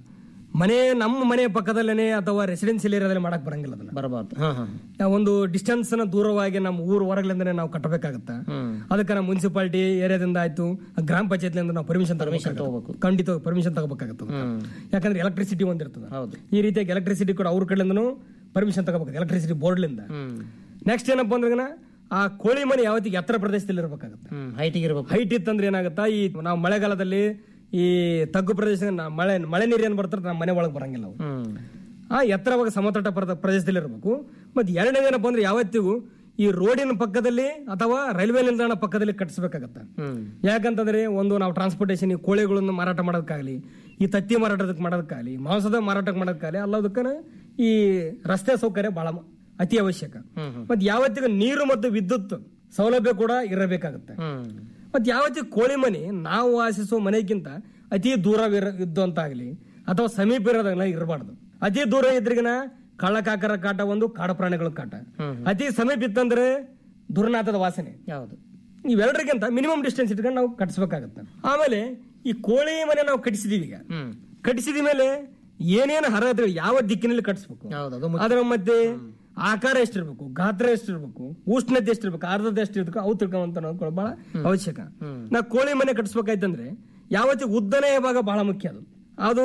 ಮನೆ ನಮ್ಮ ಮನೆ ಪಕ್ಕದಲ್ಲೇನೆ ಅಥವಾ ರೆಸಿಡೆನ್ಸಿಯಲ್ ಏರಿಯಾದಲ್ಲಿ ಮಾಡಕ್ ಬರಂಗಿಲ್ಲ ಅದನ್ನ ಬರಬಾರ್ದು ಹಾ ಹಾ ನಾವು ಒಂದು ಡಿಸ್ಟೆನ್ಸ್ ನ ದೂರವಾಗಿ ನಮ್ಮ ಊರು ಹೊರಗಲಿಂದನೇ ನಾವು ಕಟ್ಟಬೇಕಾಗತ್ತ ಅದಕ್ಕೆ ನಾವು ಮುನ್ಸಿಪಾಲಿಟಿ ಏರಿಯಾದಿಂದ ಆಯ್ತು ಗ್ರಾಮ ಪಂಚಾಯತ್ಲಿಂದ ನಾವು ಪರ್ಮಿಷನ್ ತಗೋಬೇಕು ಖಂಡಿತ ಪರ್ಮಿಷನ್ ತಗೋಬೇಕಾಗತ್ತದ ಯಾಕಂದ್ರೆ ಎಲೆಕ್ಟ್ರಿಸಿಟಿ ಒಂದಿರ್ತದೆ ಹೌದು ಈ ರೀತಿಯಾಗಿ ಎಲೆಕ್ಟ್ರಿಸಿಟಿ ಕೂಡ ಅವ್ರ ಕಡೆಯಿಂದನೂ ಪರ್ಮಿಷನ್ ತಗೋಬೇಕು ಎಲೆಕ್ಟ್ರಿಸಿಟಿ ಬೋರ್ಡ್ಲಿಂದ ಹ್ಮ್ ನೆಕ್ಸ್ಟ್ ಏನಪ್ಪಾ ಅಂದ್ರೆ ಆ ಕೋಳಿ ಮನೆ ಯಾವತ್ತಿಗೆ ಎತ್ತರ ಪ್ರದೇಶದಲ್ಲಿ ಇರಬೇಕಾಗತ್ತೆ ಹ್ಮ್ ಹೈಟಿಗೆ ಇರಬೇಕು ಹೈಟ್ ಇತ್ತಂದ್ರೆ ಏನಾಗುತ್ತಾ ಈ ನಾವು ಮಳೆಗಾಲದಲ್ಲಿ ಈ ತಗ್ಗು ಪ್ರದೇಶ ನಾ- ಮಳೆ ಮಳೆ ನೀರು ಏನ್ ಬರ್ತಾರೆ ನಮ್ಮ ಮನೆ ಒಳಗೆ ಬರಂಗಿಲ್ಲ ಅವು ಹ್ಮ್ ಆ ಎತ್ತರವಾಗಿ ಸಮತಟ್ಟ ಪ್ರದ- ಪ್ರದೇಶದಲ್ಲಿ ಇರಬೇಕು ಮತ್ತೆ ಎರಡನೇದೇನಪ್ಪ ಅಂದ್ರೆ ಯಾವತ್ತಿಗೂ ಈ ರೋಡಿನ ಪಕ್ಕದಲ್ಲಿ ಅಥವಾ ರೈಲ್ವೆ ನಿಲ್ದಾಣ ಪಕ್ಕದಲ್ಲಿ ಕಟ್ಟಿಸ್ಬೇಕಾಗತ್ತೆ ಹ್ಮ್ ಯಾಕಂತಂದ್ರೆ ಒಂದು ನಾವು ಟ್ರಾನ್ಸ್ಪೋರ್ಟೇಷನ್ ಈ ಕೋಳಿಗಳನ್ನು ಮಾರಾಟ ಮಾಡೋದಕ್ಕಾಗಲಿ ಈ ತತ್ತಿ ಮಾರಾಟದಕ್ಕೆ ಮಾಡೋದಕ್ಕಾಗಲಿ ಮಾಂಸದ ಮಾರಾಟಕ್ಕೆ ಮಾಡೋದಕ್ಕಾಗಲಿ ಎಲ್ಲದಕ್ಕೂ ಈ ರಸ್ತೆ ಸೌಕರ್ಯ ಬಹಳ ಮ- ಅತಿ ಅವಶ್ಯಕ ಮತ್ತೆ ಯಾವತ್ತಿಗೂ ನೀರು ಮತ್ತು ವಿದ್ಯುತ್ ಸೌಲಭ್ಯ ಕೂಡ ಇರಬೇಕಾಗುತ್ತೆ ಹ್ಮ್ ಮತ್ತೆ ಯಾವತ್ತಿಗೂ ಕೋಳಿ ಮನೆ ನಾವು ವಾಸಿಸುವ ಮನೆಗಿಂತ ಅತಿ ದೂರ ಇದ್ದಂತಾಗ್ಲಿ ಅಥವಾ ಸಮೀಪ ಇರೋದಾಗಲಿ ಇರಬಾರ್ದು ಅತಿ ದೂರ ಇದ್ರಿಗಿನ ಕಳ್ಳಕಾಕರ ಕಾಟ ಒಂದು ಕಾಡು ಪ್ರಾಣಿಗಳ ಕಾಟ ಅತಿ ಸಮೀಪ ಇತ್ತಂದ್ರೆ ದುರ್ನಾಥದ ವಾಸನೆ ಯಾವುದು ಇವೆರಡರಿಗಿಂತ ಮಿನಿಮಮ್ ಡಿಸ್ಟೆನ್ಸ್ ಇಟ್ಕೊಂಡು ನಾವು ಕಟ್ಟಿಸ್ಬೇಕಾಗತ್ತೆ ಆಮೇಲೆ ಈ ಕೋಳಿ ಮನೆ ನಾವು ಕಟ್ಟಿಸಿದೀವಿ ಈಗ ಹ್ಮ್ ಕಟ್ಟಿಸಿದ ಮೇಲೆ ಏನೇನು ಅರ್ಹತೆ ಯಾವ ದಿಕ್ಕಿನಲ್ಲಿ ಕಟ್ಟಿಸ್ಬೇಕು ಹೌದು ಅದು ಮುಖ್ಯ. ಅದರ ಮಧ್ಯೆ ಆಕಾರ ಎಷ್ಟಿರ್ಬೇಕು ಗಾತ್ರ ಎಷ್ಟಿರ್ಬೇಕು ಉಷ್ಣತೆ ಎಷ್ಟಿರ್ಬೇಕು ಆರ್ದ್ರತೆ ಎಷ್ಟಿರ್ಬೇಕು ಅವು ತಿಳ್ಕೊಂತ ನೋಡ್ಕೊಳ್ಳೋ ಬಹಳ ಅವಶ್ಯಕ ನಾ ಕೋಳಿ ಮನೆ ಕಟ್ಟಿಸ್ಬೇಕಾಯ್ತಂದ್ರೆ ಯಾವತ್ತಿಗೂ ಉದ್ದನೆಯ ಭಾಗ ಬಹಳ ಮುಖ್ಯ ಅದು ಅದು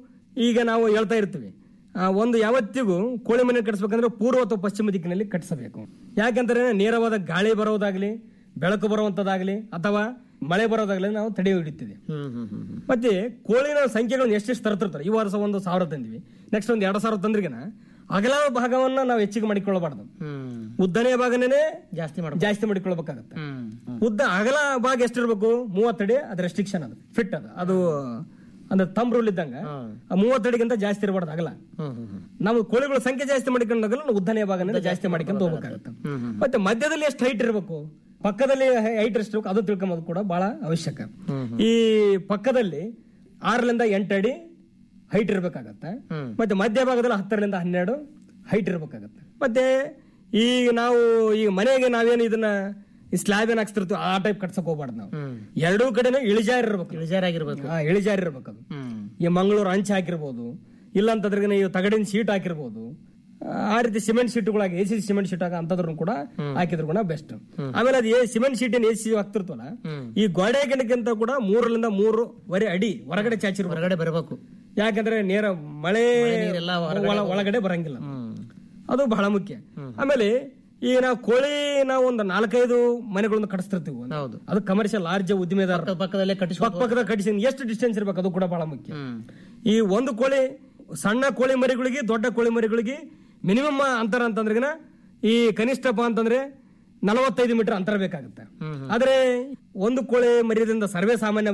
ಈಗ ನಾವು ಹೇಳ್ತಾ ಇರ್ತೀವಿ ಆ, ಒಂದು ಯಾವತ್ತಿಗೂ ಕೋಳಿ ಮನೆ ಕಟ್ಟಿಸ್ಬೇಕಂದ್ರೆ ಪೂರ್ವ ಅಥವಾ ಪಶ್ಚಿಮ ದಿಕ್ಕಿನಲ್ಲಿ ಕಟ್ಟಿಸಬೇಕು ಯಾಕಂದ್ರೆ ನೇರವಾದ ಗಾಳಿ ಬರೋದಾಗ್ಲಿ ಬೆಳಕು ಬರುವಂತದಾಗ್ಲಿ ಅಥವಾ ಮಳೆ ಬರೋದಾಗ್ಲಿ ನಾವು ತಡೆ ಹಿಡಿತೀವಿ ಹ್ಮ್ ಹ್ಮ್ ಹ್ಮ್ ಹ್ಮ್ ಮತ್ತೆ ಕೋಳಿನ ಸಂಖ್ಯೆಗಳನ್ನ ಎಷ್ಟೆಷ್ಟು ತರ್ತಿರ್ತಾರೆ ಈ ವರ್ಷ ಒಂದು ಸಾವಿರ ತಂದಿವಿ ನೆಕ್ಸ್ಟ್ ಒಂದು ಎರಡು ಸಾವಿರ ತಂದ್ರಿಗೆನ ಅಗಲ ಭಾಗವನ್ನ ನಾವು ಹೆಚ್ಚಿಗೆ ಮಾಡಿಕೊಳ್ಳಬಾರ್ದು ಹ್ಮ್ ಉದ್ದನೆಯ ಭಾಗನೇ ಜಾಸ್ತಿ ಮಾಡ್ಬೇಕು ಜಾಸ್ತಿ ಮಾಡಿಕೊಳ್ಬೇಕಾಗತ್ತೆ ಹ್ಮ್ ಉದ್ದ ಅಗಲ ಭಾಗ ಎಷ್ಟಿರ್ಬೇಕು ಮೂವತ್ತಡಿ ಅದು ರೆಸ್ಟ್ರಿಕ್ಷನ್ ಅದು ಫಿಟ್ ಅದು ಅದು ಅಂದ್ರೆ ತಮ್ ರೂಲ್ ಇದ್ದಂಗ ಆ ಮೂವತ್ತಡಿಗಿಂತ ಜಾಸ್ತಿ ಇರಬಾರ್ದು ಅಗಲ ಹ್ಮ್ ಹ್ಮ್ ಹ್ಮ್ ನಾವು ಕೋಳಿಗಳ ಸಂಖ್ಯೆ ಜಾಸ್ತಿ ಮಾಡಿಕೊಂಡಾಗಲ ನಾವು ಉದ್ದನೆಯ ಭಾಗದಿಂದ ಜಾಸ್ತಿ ಮಾಡ್ಕೊಂತ ಹೋಗ್ಬೇಕಾಗತ್ತೆ ಮತ್ತೆ ಮಧ್ಯದಲ್ಲಿ ಎಷ್ಟು ಹೈಟ್ ಇರಬೇಕು ಪಕ್ಕದಲ್ಲಿ ಹೈಟ್ ಎಷ್ಟು ಇರ್ಬೇಕು ಅದು ತಿಳ್ಕೊಂಬೋದು ಕೂಡ ಬಹಳ ಅವಶ್ಯಕ ಈ ಪಕ್ಕದಲ್ಲಿ ಆರರಿಂದ ಎಂಟು ಅಡಿ ಹೈಟ್ ಇರ್ಬೇಕಾಗತ್ತೆ ಮತ್ತೆ ಮಧ್ಯ ಭಾಗದಲ್ಲಿ ಹತ್ತರಿಂದ ಹನ್ನೆರಡು ಹೈಟ್ ಇರ್ಬೇಕಾಗತ್ತೆ ಮತ್ತೆ ಈಗ ನಾವು ಈ ಮನೆಗೆ ನಾವೇನು ಇದನ್ನ ಈ ಸ್ಲ್ಯಾಬ್ ಏನ್ ಹಾಕ್ಸ್ತಿರ್ತೀವಿ ಆ ಟೈಪ್ ಕಟ್ಸಕ್ ಹೋಗ್ಬಾರ್ದು ನಾವು ಎರಡೂ ಕಡೆನೂ ಇಳಿಜಾರ್ ಇರ್ಬೇಕು ಇಳಿಜಾರಾಗಿರ್ಬೇಕು ಹಾ, ಇಳಿಜಾರ್ ಇರ್ಬೇಕು ಅದು ಹ್ಮ್ ಈ ಮಂಗಳೂರು ಹಂಚ್ ಹಾಕಿರ್ಬೋದು ಇಲ್ಲ ಅಂತಂದ್ರೆ ನೀವು ತಗಡಿನ ಶೀಟ್ ಹಾಕಿರ್ಬೋದು ಆ ರೀತಿ ಸಿಮೆಂಟ್ ಶೀಟ್ಗಳಾಗಿ ಎ ಸಿ ಸಿಮೆಂಟ್ ಶೀಟ್ ಆಗ ಅಂತದ್ರು ಕೂಡ ಹಾಕಿದ್ರು ಕೂಡ ಬೆಸ್ಟ್ ಆಮೇಲೆ ಅದು ಸಿಮೆಂಟ್ ಶೀಟ್ ಏನ್ ಎ ಸಿ ಹಾಕ್ತಿರ್ತವಲ್ಲ ಈ ಗೋಡೆ ಗಿಡಕ್ಕಿಂತ ಕೂಡ ಮೂರರಿಂದ ಮೂರುವರೆ ಅಡಿ ಹೊರಗಡೆ ಚಾಚಿರ್ಬೋದು ಹೊರಗಡೆ ಬರಬೇಕು ಯಾಕಂದ್ರೆ ನೇರ ಮಳೆ ನೀರೆಲ್ಲ ಒಳ- ಒಳಗಡೆ ಬರಂಗಿಲ್ಲ ಹ್ಮ್ ಅದು ಬಹಳ ಮುಖ್ಯ ಆಮೇಲೆ ಈ ನಾವು ಕೋಳಿ ನಾವು ಒಂದು ನಾಲ್ಕೈದು ಮನೆಗಳನ್ನು ಕಟ್ಟಿಸ್ತಿರ್ತೀವಿ ಒಂದು. ಹೌದು ಅದು ಕಮರ್ಷಿಯಲ್ ಲಾರ್ಜ್ ಉದ್ದಿಮೆದಾರ ಪಕ್ಕ- ಪಕ್ಕದಲ್ಲೇ ಕಟ್ಟಿಸ್ ಪಕ್ಕ ಪಕ್ಕದ ಕಡಿಸಿ ಎಷ್ಟು ಡಿಸ್ಟೆನ್ಸ್ ಇರ್ಬೇಕು ಅದು ಕೂಡ ಬಹಳ ಮುಖ್ಯ ಹ್ಮ್ ಈ ಒಂದು ಕೋಳಿ ಸಣ್ಣ ಕೋಳಿ ಮರಿಗಳಿಗೆ ದೊಡ್ಡ ಕೋಳಿ ಮರಿಗಳಿಗೆ ಮಿನಿಮಮ್ ಅಂತರ ಅಂತಂದ್ರೆಗಿನ ಈ ಕನಿಷ್ಠಪ್ಪ ಅಂತಂದ್ರೆ ನಲವತ್ತೈದು ಮೀಟರ್ ಅಂತರ ಬೇಕಾಗುತ್ತೆ ಆದ್ರೆ ಒಂದು ಕೋಳಿ ಮರಿದಿಂದ ಸರ್ವೇ ಸಾಮಾನ್ಯವಾಗಿ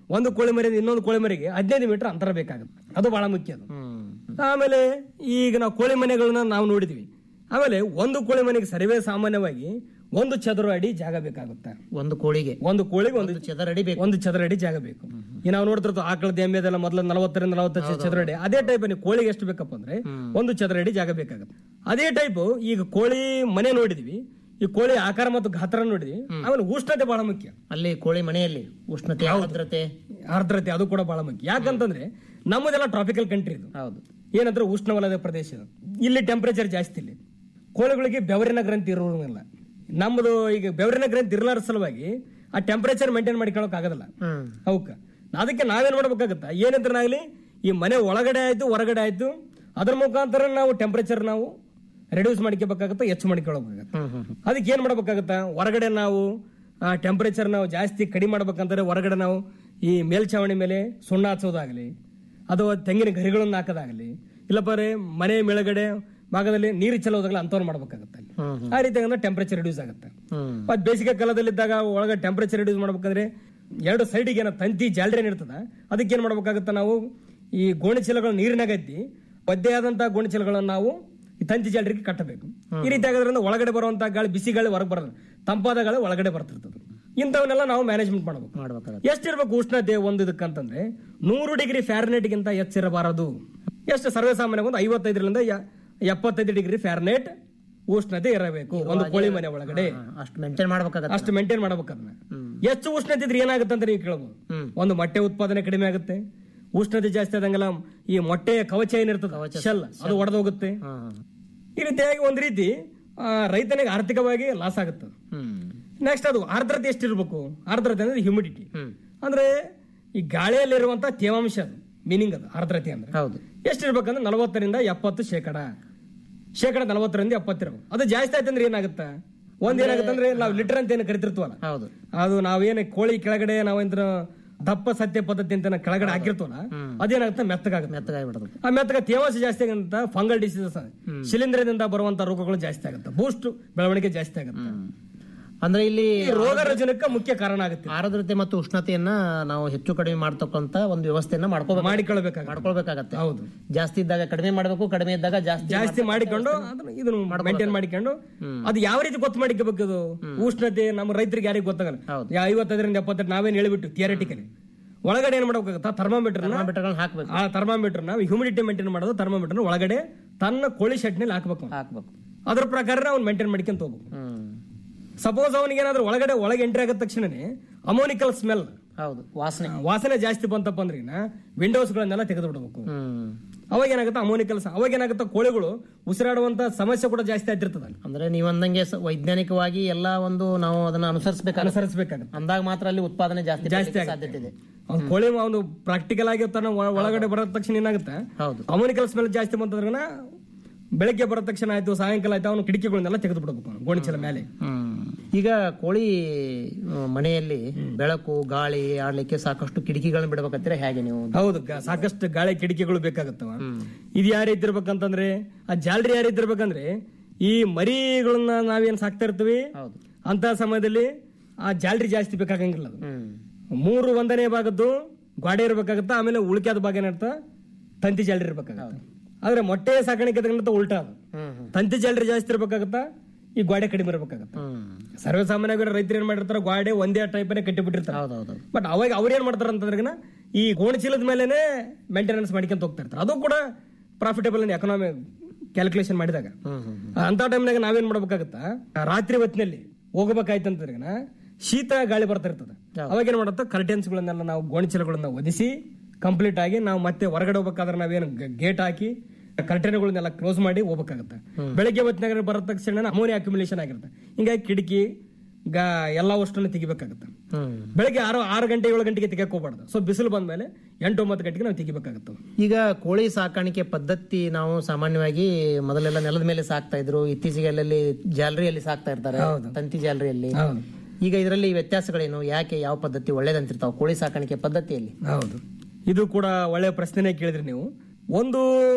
ಒಂದು ಕೋಳಿ ಮರಿಯಿಂದ ಇನ್ನೊಂದು ಕೋಳಿ ಮರಿಗೆ ಹದಿನೈದು ಮೀಟರ್ ಅಂತರ ಬೇಕಾಗುತ್ತೆ ಅದು ಬಹಳ ಮುಖ್ಯ ಅದು ಹ್ಮ್ ಆಮೇಲೆ ಈಗ ನಾವು ಕೋಳಿ ಮನೆಗಳನ್ನ ನಾವು ನೋಡಿದ್ವಿ ಆಮೇಲೆ ಒಂದು ಕೋಳಿ ಮನೆಗೆ ಸರ್ವೇ ಸಾಮಾನ್ಯವಾಗಿ ಒಂದು ಚದುರ ಅಡಿ ಜಾಗ ಬೇಕಾಗುತ್ತೆ ಒಂದು ಕೋಳಿಗೆ ಒಂದು ಕೋಳಿಗೆ ಒಂದು ಚದರ ಅಡಿ ಬೇಕು ಒಂದು ಚದರ ಅಡಿ ಜಾಗ ಬೇಕು ಈ ನಾವು ನೋಡ್ತಿರ್ತೀವಿ ಆಕಳದ ಎಮ್ಮೆದೆಲ್ಲ ಮೊದಲ ನಲವತ್ತರಿಂದ ನಲವತ್ತೈದು ಚದರ ಅಡಿ ಅದೇ ಟೈಪ್ ನೀವು ಕೋಳಿಗೆ ಎಷ್ಟು ಬೇಕಪ್ಪ ಅಂದ್ರೆ ಒಂದು ಚದರ ಅಡಿ ಜಾಗ ಬೇಕಾಗುತ್ತೆ ಅದೇ ಟೈಪ್ ಈಗ ಕೋಳಿ ಮನೆ ನೋಡಿದ್ವಿ ಈ ಕೋಳಿ ಆಕಾರ ಮತ್ತು ಗಾತ್ರ ನೋಡಿದ್ವಿ ಆಮೇಲೆ ಉಷ್ಣತೆ ಬಹಳ ಮುಖ್ಯ ಅಲ್ಲಿ ಕೋಳಿ ಮನೆಯಲ್ಲಿ ಉಷ್ಣತೆ ಆರ್ದ್ರತೆ ಆರ್ದ್ರತೆ ಅದು ಕೂಡ ಬಹಳ ಮುಖ್ಯ ಯಾಕಂತಂದ್ರೆ ನಮ್ಮದೆಲ್ಲ ಟ್ರಾಪಿಕಲ್ ಕಂಟ್ರಿ ಇದು ಹೌದು ಏನಂದ್ರೆ ಉಷ್ಣವಲಯದ ಪ್ರದೇಶ ಇದು. ಇಲ್ಲಿ ಟೆಂಪರೇಚರ್ ಜಾಸ್ತಿ ಇಲ್ಲಿ ಕೋಳಿಗಳಿಗೆ ಬೆವರಿನ ಗ್ರಂಥಿ ಇರೋದಿಲ್ಲ ನಮ್ಮದು ಈಗ ಬೆವರಿನ ಗ್ರಂಥಿ ಇರಲಾರ ಸಲುವಾಗಿ ಆ ಟೆಂಪರೇಚರ್ ಮೇಂಟೈನ್ ಮಾಡ್ಕೊಳಕ್ ಆಗೋದಿಲ್ಲ ಹ್ಮ್ ಅವಕ್ಕ ಅದಕ್ಕೆ ನಾವೇನ್ ಮಾಡ್ಬೇಕಾಗತ್ತ ಏನಿದ್ರನಾಗ್ಲಿ ಈ ಮನೆ ಒಳಗಡೆ ಆಯ್ತು ಹೊರಗಡೆ ಆಯ್ತು ಅದ್ರ ಮುಖಾಂತರ ನಾವು ಟೆಂಪರೇಚರ್ ನಾವು ರೆಡ್ಯೂಸ್ ಮಾಡ್ಕೋಬೇಕಾಗತ್ತ ಹೆಚ್ಚು ಮಾಡ್ಕೊಳ್ಬೇಕಾಗತ್ತ ಹ್ಮ್ ಹ್ಮ್ ಅದಕ್ಕೆ ಏನ್ ಮಾಡ್ಬೇಕಾಗತ್ತ ಹೊರಗಡೆ ನಾವು ಟೆಂಪರೇಚರ್ ನಾವು ಜಾಸ್ತಿ ಕಡಿಮೆ ಮಾಡ್ಬೇಕಂದ್ರೆ ಹೊರಗಡೆ ನಾವು ಈ ಮೇಲ್ಛಾವಣಿ ಮೇಲೆ ಸುಣ್ಣ ಹಚ್ಚೋದಾಗಲಿ ಅಥವಾ ತೆಂಗಿನ ಗರಿಗಳನ್ನು ಹಾಕೋದಾಗಲಿ ಇಲ್ಲಪ್ಪ ಅಂದ್ರೆ ಮನೆ ಮೇಳಗಡೆ ಭಾಗದಲ್ಲಿ ನೀರು ಚೆಲ್ಲೋದಾಗಲಿ ಅಂಥವ್ರು ಮಾಡ್ಬೇಕಾಗತ್ತೆ ಅಲ್ಲಿ ಹ್ಮ್ ಆ ರೀತಿ ಟೆಂಪರೇಚರ್ ರಿಡ್ಯೂಸ್ ಆಗುತ್ತೆ ಹ್ಮ್ ಮತ್ತೆ ಬೇಸಿಗೆ ಕಾಲದಲ್ಲಿದ್ದಾಗ ಒಳಗೆ ಟೆಂಪರೇಚರ್ ರಿಡ್ಯೂಸ್ ಮಾಡ್ಬೇಕಂದ್ರೆ ಎರಡು ಸೈಡಿಗೆ ಏನೋ ತಂತಿ ಜಾಲರಿ ಏನಿರ್ತದ ಅದಕ್ಕೆ ಏನ್ ಮಾಡ್ಬೇಕಾಗುತ್ತೆ ನಾವು ಈ ಗೋಣಿ ಚೀಲಗಳು ನೀರಿನಾಗ ಎತ್ತಿ ಒದ್ದೆ ಆದಂತಹ ಗೋಣಿ ಚೀಲಗಳನ್ನು ನಾವು ಈ ತಂತಿ ಜಾಲರಿಗೆ ಕಟ್ಟಬೇಕು ಈ ರೀತಿ ಆಗೋದ್ರಿಂದ ಒಳಗಡೆ ಬರುವಂತಹ ಗಾಳಿ ಬಿಸಿ ಗಾಳಿ ಹೊರಗೆ ಬರೋದು ತಂಪಾದ ಗಾಳಿ ಒಳಗಡೆ ಬರ್ತಿರ್ತದೆ ಇಂಥವನ್ನೆಲ್ಲ ನಾವು ಮ್ಯಾನೇಜ್ಮೆಂಟ್ ಮಾಡ್ಬೇಕು ಮಾಡ್ಬೇಕಾಗತ್ತೆ ಎಷ್ಟಿರ್ಬೇಕು ಉಷ್ಣತೆ ಒಂದು ಇದಕ್ಕಂತಂದ್ರೆ ನೂರು ಡಿಗ್ರಿ ಫ್ಯಾರನೇಟ್ಗಿಂತ ಹೆಚ್ಚಿರಬಾರದು ಎಷ್ಟು ಸರ್ವೇಸಾಮಾನ್ಯ ಒಂದು ಐವತ್ತೈದರಿಂದ ಯ- ಎಪ್ಪತ್ತೈದು ಡಿಗ್ರಿ ಫ್ಯಾರನೇಟ್ ಉಷ್ಣತೆ ಇರಬೇಕು ಒಂದು ಕೋಳಿ ಮನೆ ಒಳಗಡೆ ಹಾ, ಅಷ್ಟು ಮೇಂಟೈನ್ ಮಾಡ್ಬೇಕಾಗತ್ತೆ ಅಷ್ಟು ಮೇಂಟೈನ್ ಮಾಡ್ಬೇಕು ಅದನ್ನ ಎಷ್ಟು ಉಷ್ಣತೆ ಇದ್ರೆ ಏನಾಗುತ್ತೆ ಅಂತ ನೀವು ಕೇಳ್ಬೋದು ಹ್ಮ್. ಒಂದು ಮೊಟ್ಟೆ ಉತ್ಪಾದನೆ ಕಡಿಮೆ ಆಗುತ್ತೆ ಉಷ್ಣತೆ ಜಾಸ್ತಿ ಆದಂಗೆಲ್ಲ ಈ ಮೊಟ್ಟೆಯ ಕವಚ ಏನಿರ್ತದೆ ಶೆಲ್ ಅದು ಒಡೆದೋಗುತ್ತೆ ಹಾ ಈ ರೀತಿಯಾಗಿ ಒಂದ್ ರೀತಿ ಆ, ರೈತನಿಗೆ ಆರ್ಥಿಕವಾಗಿ ಲಾಸ್ ಆಗುತ್ತೆ ಹ್ಮ್ ನೆಕ್ಸ್ಟ್ ಅದು ಆರ್ದ್ರತೆ ಎಷ್ಟಿರ್ಬೇಕು ಆರ್ದ್ರತೆ ಅಂದ್ರೆ ಹ್ಯೂಮಿಡಿಟಿ ಹ್ಮ್ ಅಂದ್ರೆ ಈ ಗಾಳಿಯಲ್ಲಿರುವಂತ ತೇವಾಂಶ ಅದು ಮೀನಿಂಗ್ ಅದು ಆರ್ದ್ರತೆ ಅಂದ್ರೆ ಹೌದು ಎಷ್ಟಿರ್ಬೇಕಂದ್ರೆ ನಲವತ್ತರಿಂದ ಎಪ್ಪತ್ತು ಶೇಕಡ ಶೇಕಡ ನಲವತ್ತರಿಂದ ಎಪ್ಪತ್ತಿರಬೇಕು ಅದು ಜಾಸ್ತಿ ಆಯ್ತಂದ್ರೆ ಏನಾಗುತ್ತೆ ಒಂದ್ ಏನಾಗುತ್ತೆ ಅಂದ್ರೆ ನಾವು ಲಿಟರ್ ಅಂತ ಏನು ಕರಿತಿರ್ತೀವಲ್ಲ ಹೌದು ಅದು ನಾವೇನು ಕೋಳಿ ಕೆಳಗಡೆ ನಾವೇಂದ್ರ ದಪ್ಪ ಸತ್ಯ ಪದ್ಧತಿ ಅಂತ ನಾವು ಕೆಳಗಡೆ ಹಾಕಿರ್ತೀವಲ್ಲ ಅದೇನಾಗುತ್ತೆ ಮೆತ್ತಗಾಗುತ್ತೆ ಮೆತ್ತಗಾಗ್ಬಿಡೋದು ಆ ಮೆತ್ತಗ ತೇವಾಂಶ ಜಾಸ್ತಿ ಆಗಂತ ಫಂಗಲ್ ಡಿಸೀಸಸ್ ಶಿಲೀಂಧ್ರದಿಂದ ಬರುವಂತ ರೋಗಗಳು ಜಾಸ್ತಿ ಆಗುತ್ತೆ ಬೂಸ್ಟ್ ಬೆಳವಣಿಗೆ ಜಾಸ್ತಿ ಆಗುತ್ತೆ ಅಂದ್ರೆ ಇಲ್ಲಿ ಈ ರೋಗ ರುಜಿನಕ್ಕೆ ಮುಖ್ಯ ಕಾರಣ ಆಗುತ್ತೆ ಆರ್ದ್ರತೆ ಮತ್ತು ಉಷ್ಣತೆಯನ್ನ ನಾವು ಹೆಚ್ಚು ಕಡಿಮೆ ಮಾಡ್ತಕ್ಕಂತ ಒಂದು ವ್ಯವಸ್ಥೆಯನ್ನ ಮಾಡ್ಕೋಬೇಕು ಮಾಡಿಕೊಳ್ಬೇಕಾಗುತ್ತೆ ಮಾಡ್ಕೊಳ್ಬೇಕಾಗತ್ತೆ ಹೌದು ಜಾಸ್ತಿ ಇದ್ದಾಗ ಕಡಿಮೆ ಮಾಡಬೇಕು ಕಡಿಮೆ ಇದ್ದಾಗ ಜಾಸ್ತಿ ಜಾಸ್ತಿ ಮಾಡಿಕೊಂಡು ಅದನ್ನ ಇದನ್ನ ಮೇಂಟೈನ್ ಮಾಡಿಕೊಂಡು ಅದು ಯಾವ ರೀತಿ ಗೊತ್ತು ಮಾಡಿಕೋಬೇಕು ಅದು ಉಷ್ಣತೆ ನಮ್ಮ ರೈತರಿಗೆ ಯಾರಿಗೆ ಗೊತ್ತಾಗಲ್ಲ ಹೌದು. ಯಾ- ಐವತ್ತೈದರಿಂದ ಎಪ್ಪತ್ತೆಂಟು ನಾವೇನ್ ಹೇಳ್ಬಿಟ್ಟು ಥಿಯರಿಟಿಕಲಿ ಒಳಗಡೆ ಏನ್ ಮಾಡ್ಬೇಕಾಗತ್ತ ಥರ್ಮಾಮೀಟರ್ ಟೊಮೆಟೊಗಳನ್ನ ಹಾಕ್ಬೇಕು ಆ ಥರ್ಮಾಮೀಟರ್ ನಾವು ಹ್ಯೂಮಿಡಿಟಿ ಮೇಂಟೈನ್ ಮಾಡೋದು ಥರ್ಮಾಮೀಟರ್ ಒಳಗಡೆ ತನ್ನ ಕೋಳಿ ಶೆಟ್ನಲ್ಲಿ ಹಾಕ್ಬೇಕು ಅವ್ನು. ಹಾಕ್ಬೇಕು ಅದ್ರ ಪ್ರಕಾರ ಅವ್ನು ಮೇಂಟೈನ್ ಮಾಡ್ಕೊಂತ ಹೋಗ್ಬೇಕು ಹ್ಮ್ ಸಪೋಸ್ ಅವನಿಗೆ ಏನಾದ್ರೂ ಒಳಗಡೆ ಒಳಗೆ ಎಂಟ್ರಿ ಆಗದ ತಕ್ಷಣನೇ ಅಮೋನಿಕಲ್ ಸ್ಮೆಲ್ ಹೌದು ವಾಸನೆ ವಾಸನೆ ಜಾಸ್ತಿ ಬಂತಪ್ಪ ಅಂದ್ರೆ ವಿಂಡೋಸ್ಗಳನ್ನೆಲ್ಲ ತೆಗೆದು ಬಿಡಬೇಕು ಹ್ಮ್ ಅವಾಗ ಏನಾಗುತ್ತೆ ಅಮೋನಿಕಲ್ಸ್ ಅವಾಗ ಏನಾಗುತ್ತೆ ಕೋಳಿಗಳು ಉಸಿರಾಡುವಂತ ಸಮಸ್ಯೆ ಕೂಡ ಜಾಸ್ತಿ ಆಗ್ತಿರ್ತದೆ ಅಲ್ಲಿ. ಅಂದ್ರೆ ನೀವು ಅಂದಂಗೆ ಸ- ವೈಜ್ಞಾನಿಕವಾಗಿ ಎಲ್ಲಾ ಒಂದು ನಾವು ಅದನ್ನ ಅನುಸರಿಸಬೇಕಾಗುತ್ತೆ ಅನುಸರಿಸಬೇಕಾಗುತ್ತೆ ಅಂದಾಗ ಮಾತ್ರ ಅಲ್ಲಿ ಉತ್ಪಾದನೆ ಜಾಸ್ತಿ ಜಾಸ್ತಿ ಬರ್ಲಿಕ್ಕೆ ಆಗುತ್ತೆ. ಸಾಧ್ಯತೆ ಇದೆ ಅವ್ನು ಕೋಳಿ ಅವನು ಪ್ರಾಕ್ಟಿಕಲ್ ಆಗಿ ತನ್ನ ಒಳ- ಒಳಗಡೆ ಬರೋ ತಕ್ಷಣ ಏನಾಗುತ್ತೆ ಹೌದು ಅಮೋನಿಕಲ್ ಸ್ಮೆಲ್ ಜಾಸ್ತಿ ಬಂತಂದ್ರೆ ಬೆಳಗ್ಗೆ ಬರೋ ತಕ್ಷಣ ಆಯ್ತು ಸಾಯಂಕಾಲ ಆಯ್ತು ಅವನು ಕಿಟಕಿಗಳನ್ನೆಲ್ಲ ತೆಗೆದು ಬಿಡಬೇಕು ಅವನು ಗೋಣಿಚೀಲ ಮೇಲೆ ಹ್ಮ್. ಈಗ ಕೋಳಿ ಆ, ಮನೆಯಲ್ಲಿ ಬೆಳಕು ಗಾಳಿ ಆಡ್ಲಿಕ್ಕೆ ಸಾಕಷ್ಟು ಕಿಟಕಿಗಳನ್ನ ಬಿಡಬೇಕಂತೀರ ಹೇಗೆ ನೀವು ಹೌದು ಗ- ಸಾಕಷ್ಟು ಗಾಳಿ ಕಿಟಕಿಗಳು ಬೇಕಾಗತ್ತವ ಇದು ಯಾವ ರೀತಿ ಇರ್ಬೇಕಂತಂದ್ರೆ ಆ ಜಾಲರಿ ಯಾವ ರೀತಿ ಇರ್ಬೇಕಂದ್ರೆ ಈ ಮರಿಗಳನ್ನ ನಾವೇನ್ ಸಾಕ್ತಾ ಇರ್ತೀವಿ ಹೌದು ಅಂತ ಸಮಯದಲ್ಲಿ ಆ ಜಾಲರಿ ಜಾಸ್ತಿ ಬೇಕಾಗಂಗಿಲ್ಲ ಅದು ಹ್ಮ್ ಮೂರು ಒಂದನೇ ಭಾಗದ್ದು ಗೋಡೆ ಇರ್ಬೇಕಾಗತ್ತ ಆಮೇಲೆ ಉಳಿಕೆದ ಭಾಗ ಏನಿರ್ತ ತಂತಿ ಜಾಲರಿ ಇರ್ಬೇಕಾಗತ್ತ ಆದ್ರೆ ಮೊಟ್ಟೆ ಸಾಕಾಣಿಕೆ ತಗೊಂಡ ಉಲ್ಟಾ ಅದು ಹ್ಮ್ ಹ್ಮ್ ತಂತಿ ಜಾಲರಿ ಜಾಸ್ತಿ ಇರ್ಬೇಕಾಗತ್ತ ಈ ಗೋಡೆ ಕಡಿಮೆ ಇರ್ಬೇಕಾಗತ್ತ ಹ್ಮ್ ಸರ್ವೇ ಸಾಮಾನ್ಯವಾಗಿ ರೈತರು ಏನ್ ಮಾಡಿರ್ತಾರ ಗೋಡೆ ಒಂದೇ ಟೈಪನೇ ಕಟ್ಟಿಬಿಟ್ಟಿರ್ತಾರೆ ಹೌದು ಹೌದು ಬಟ್ ಅವಾಗ ಅವ್ರು ಏನ್ ಮಾಡ್ತಾರ ಅಂತಂದ್ರೆ ಈ ಗೋಣಚೀಲದ ಮೇಲೆನೆ ಮೇಂಟೆನೆನ್ಸ್ ಮಾಡ್ಕೊಂತ ಹೋಗ್ತಾ ಇರ್ತಾರೆ ಅದು ಕೂಡ ಪ್ರಾಫಿಟೇಬಲ್ ಎಕನಾಮಿ ಕ್ಯಾಲ್ಕುಲೇಷನ್ ಮಾಡಿದಾಗ ಹ್ಮ್ ಹ್ಮ್ ಅಂತ ಟೈಮ್ನಾಗ ನಾವೇನ್ ಮಾಡ್ಬೇಕಾಗತ್ತ ರಾತ್ರಿ ಹೊತ್ತಿನಲ್ಲಿ ಹೋಗ್ಬೇಕಾಯ್ತಂದ್ರೆ ಶೀತ ಗಾಳಿ ಬರ್ತಾ ಇರ್ತದೆ ಅವಾಗ ಏನ್ ಮಾಡುತ್ತೆ ಕರ್ಟೆನ್ಸ್ ಗಳನ್ನೆಲ್ಲ ನಾವು ಗೋಣಿಚೀಲಗಳನ್ನ ಒದಿಸಿ ಕಂಪ್ಲೀಟ್ ಆಗಿ ನಾವು ಮತ್ತೆ ಹೊರಗಡೆ ಹೋಗ್ಬೇಕಾದ್ರೆ ನಾವೇನು ಗೇಟ್ ಹಾಕಿ ಕರ್ಟೆನ್ಗಳನ್ನೆಲ್ಲ ಕ್ಲೋಸ್ ಮಾಡಿ ಹೋಗ್ಬೇಕಾಗತ್ತೆ ಬೆಳಗ್ಗೆ ಹೊತ್ತಿನಾಗ ಬರೋ ತಕ್ಷಣ ಅಮೋನಿಯಾ ಅಕ್ಯುಮುಲೇಷನ್ ಆಗಿರುತ್ತೆ ಹಿಂಗಾಗಿ ಕಿಟಕಿ ಗಾ ಎಲ್ಲಾ ವಸ್ತುನ ತೆಗಿಬೇಕಾಗತ್ತೆ ಹ್ಮ್ ಬೆಳಗ್ಗೆ ಆರು ಆರು ಗಂಟೆ ಏಳು ಗಂಟೆಗೆ ತೆಗಿಯಕ್ ಹೋಗ್ಬಾರ್ದು ಸೊ ಬಿಸಿಲು ಬಂದ್ಮೇಲೆ ಎಂಟು ಒಂಬತ್ತು ಗಂಟೆಗೆ ನಾವು ತೆಗಿಬೇಕಾಗತ್ತೆ ಈಗ ಕೋಳಿ ಸಾಕಾಣಿಕೆ ಪದ್ಧತಿ ನಾವು ಸಾಮಾನ್ಯವಾಗಿ ಮೊದಲೆಲ್ಲ ನೆಲದ ಮೇಲೆ ಸಾಕ್ತಾ ಇದ್ರು ಇತ್ತೀಚೆಗೆ ಅಲ್ಲಲ್ಲಿ ಜಾಲರಿಯಲ್ಲಿ ಸಾಕ್ತಾ ಇರ್ತಾರೆ ತಂತಿ ಜಾಲರಿಯಲ್ಲಿ ಹೌದು ಈಗ ಇದರಲ್ಲಿ ವ್ಯತ್ಯಾಸಗಳೇನು ಯಾಕೆ ಯಾವ ಪದ್ಧತಿ ಒಳ್ಳೇದಂತಿರ್ತಾವ ಕೋಳಿ ಸಾಕಾಣಿಕೆ ಪದ್ಧತಿಯಲ್ಲಿ ಹೌದು ಇದು ಕೂಡ ಒಳ್ಳೆಯ ಪ್ರಶ್ನೆನೇ ಕೇಳಿದ್ರಿ ನೀವು ಒಂದು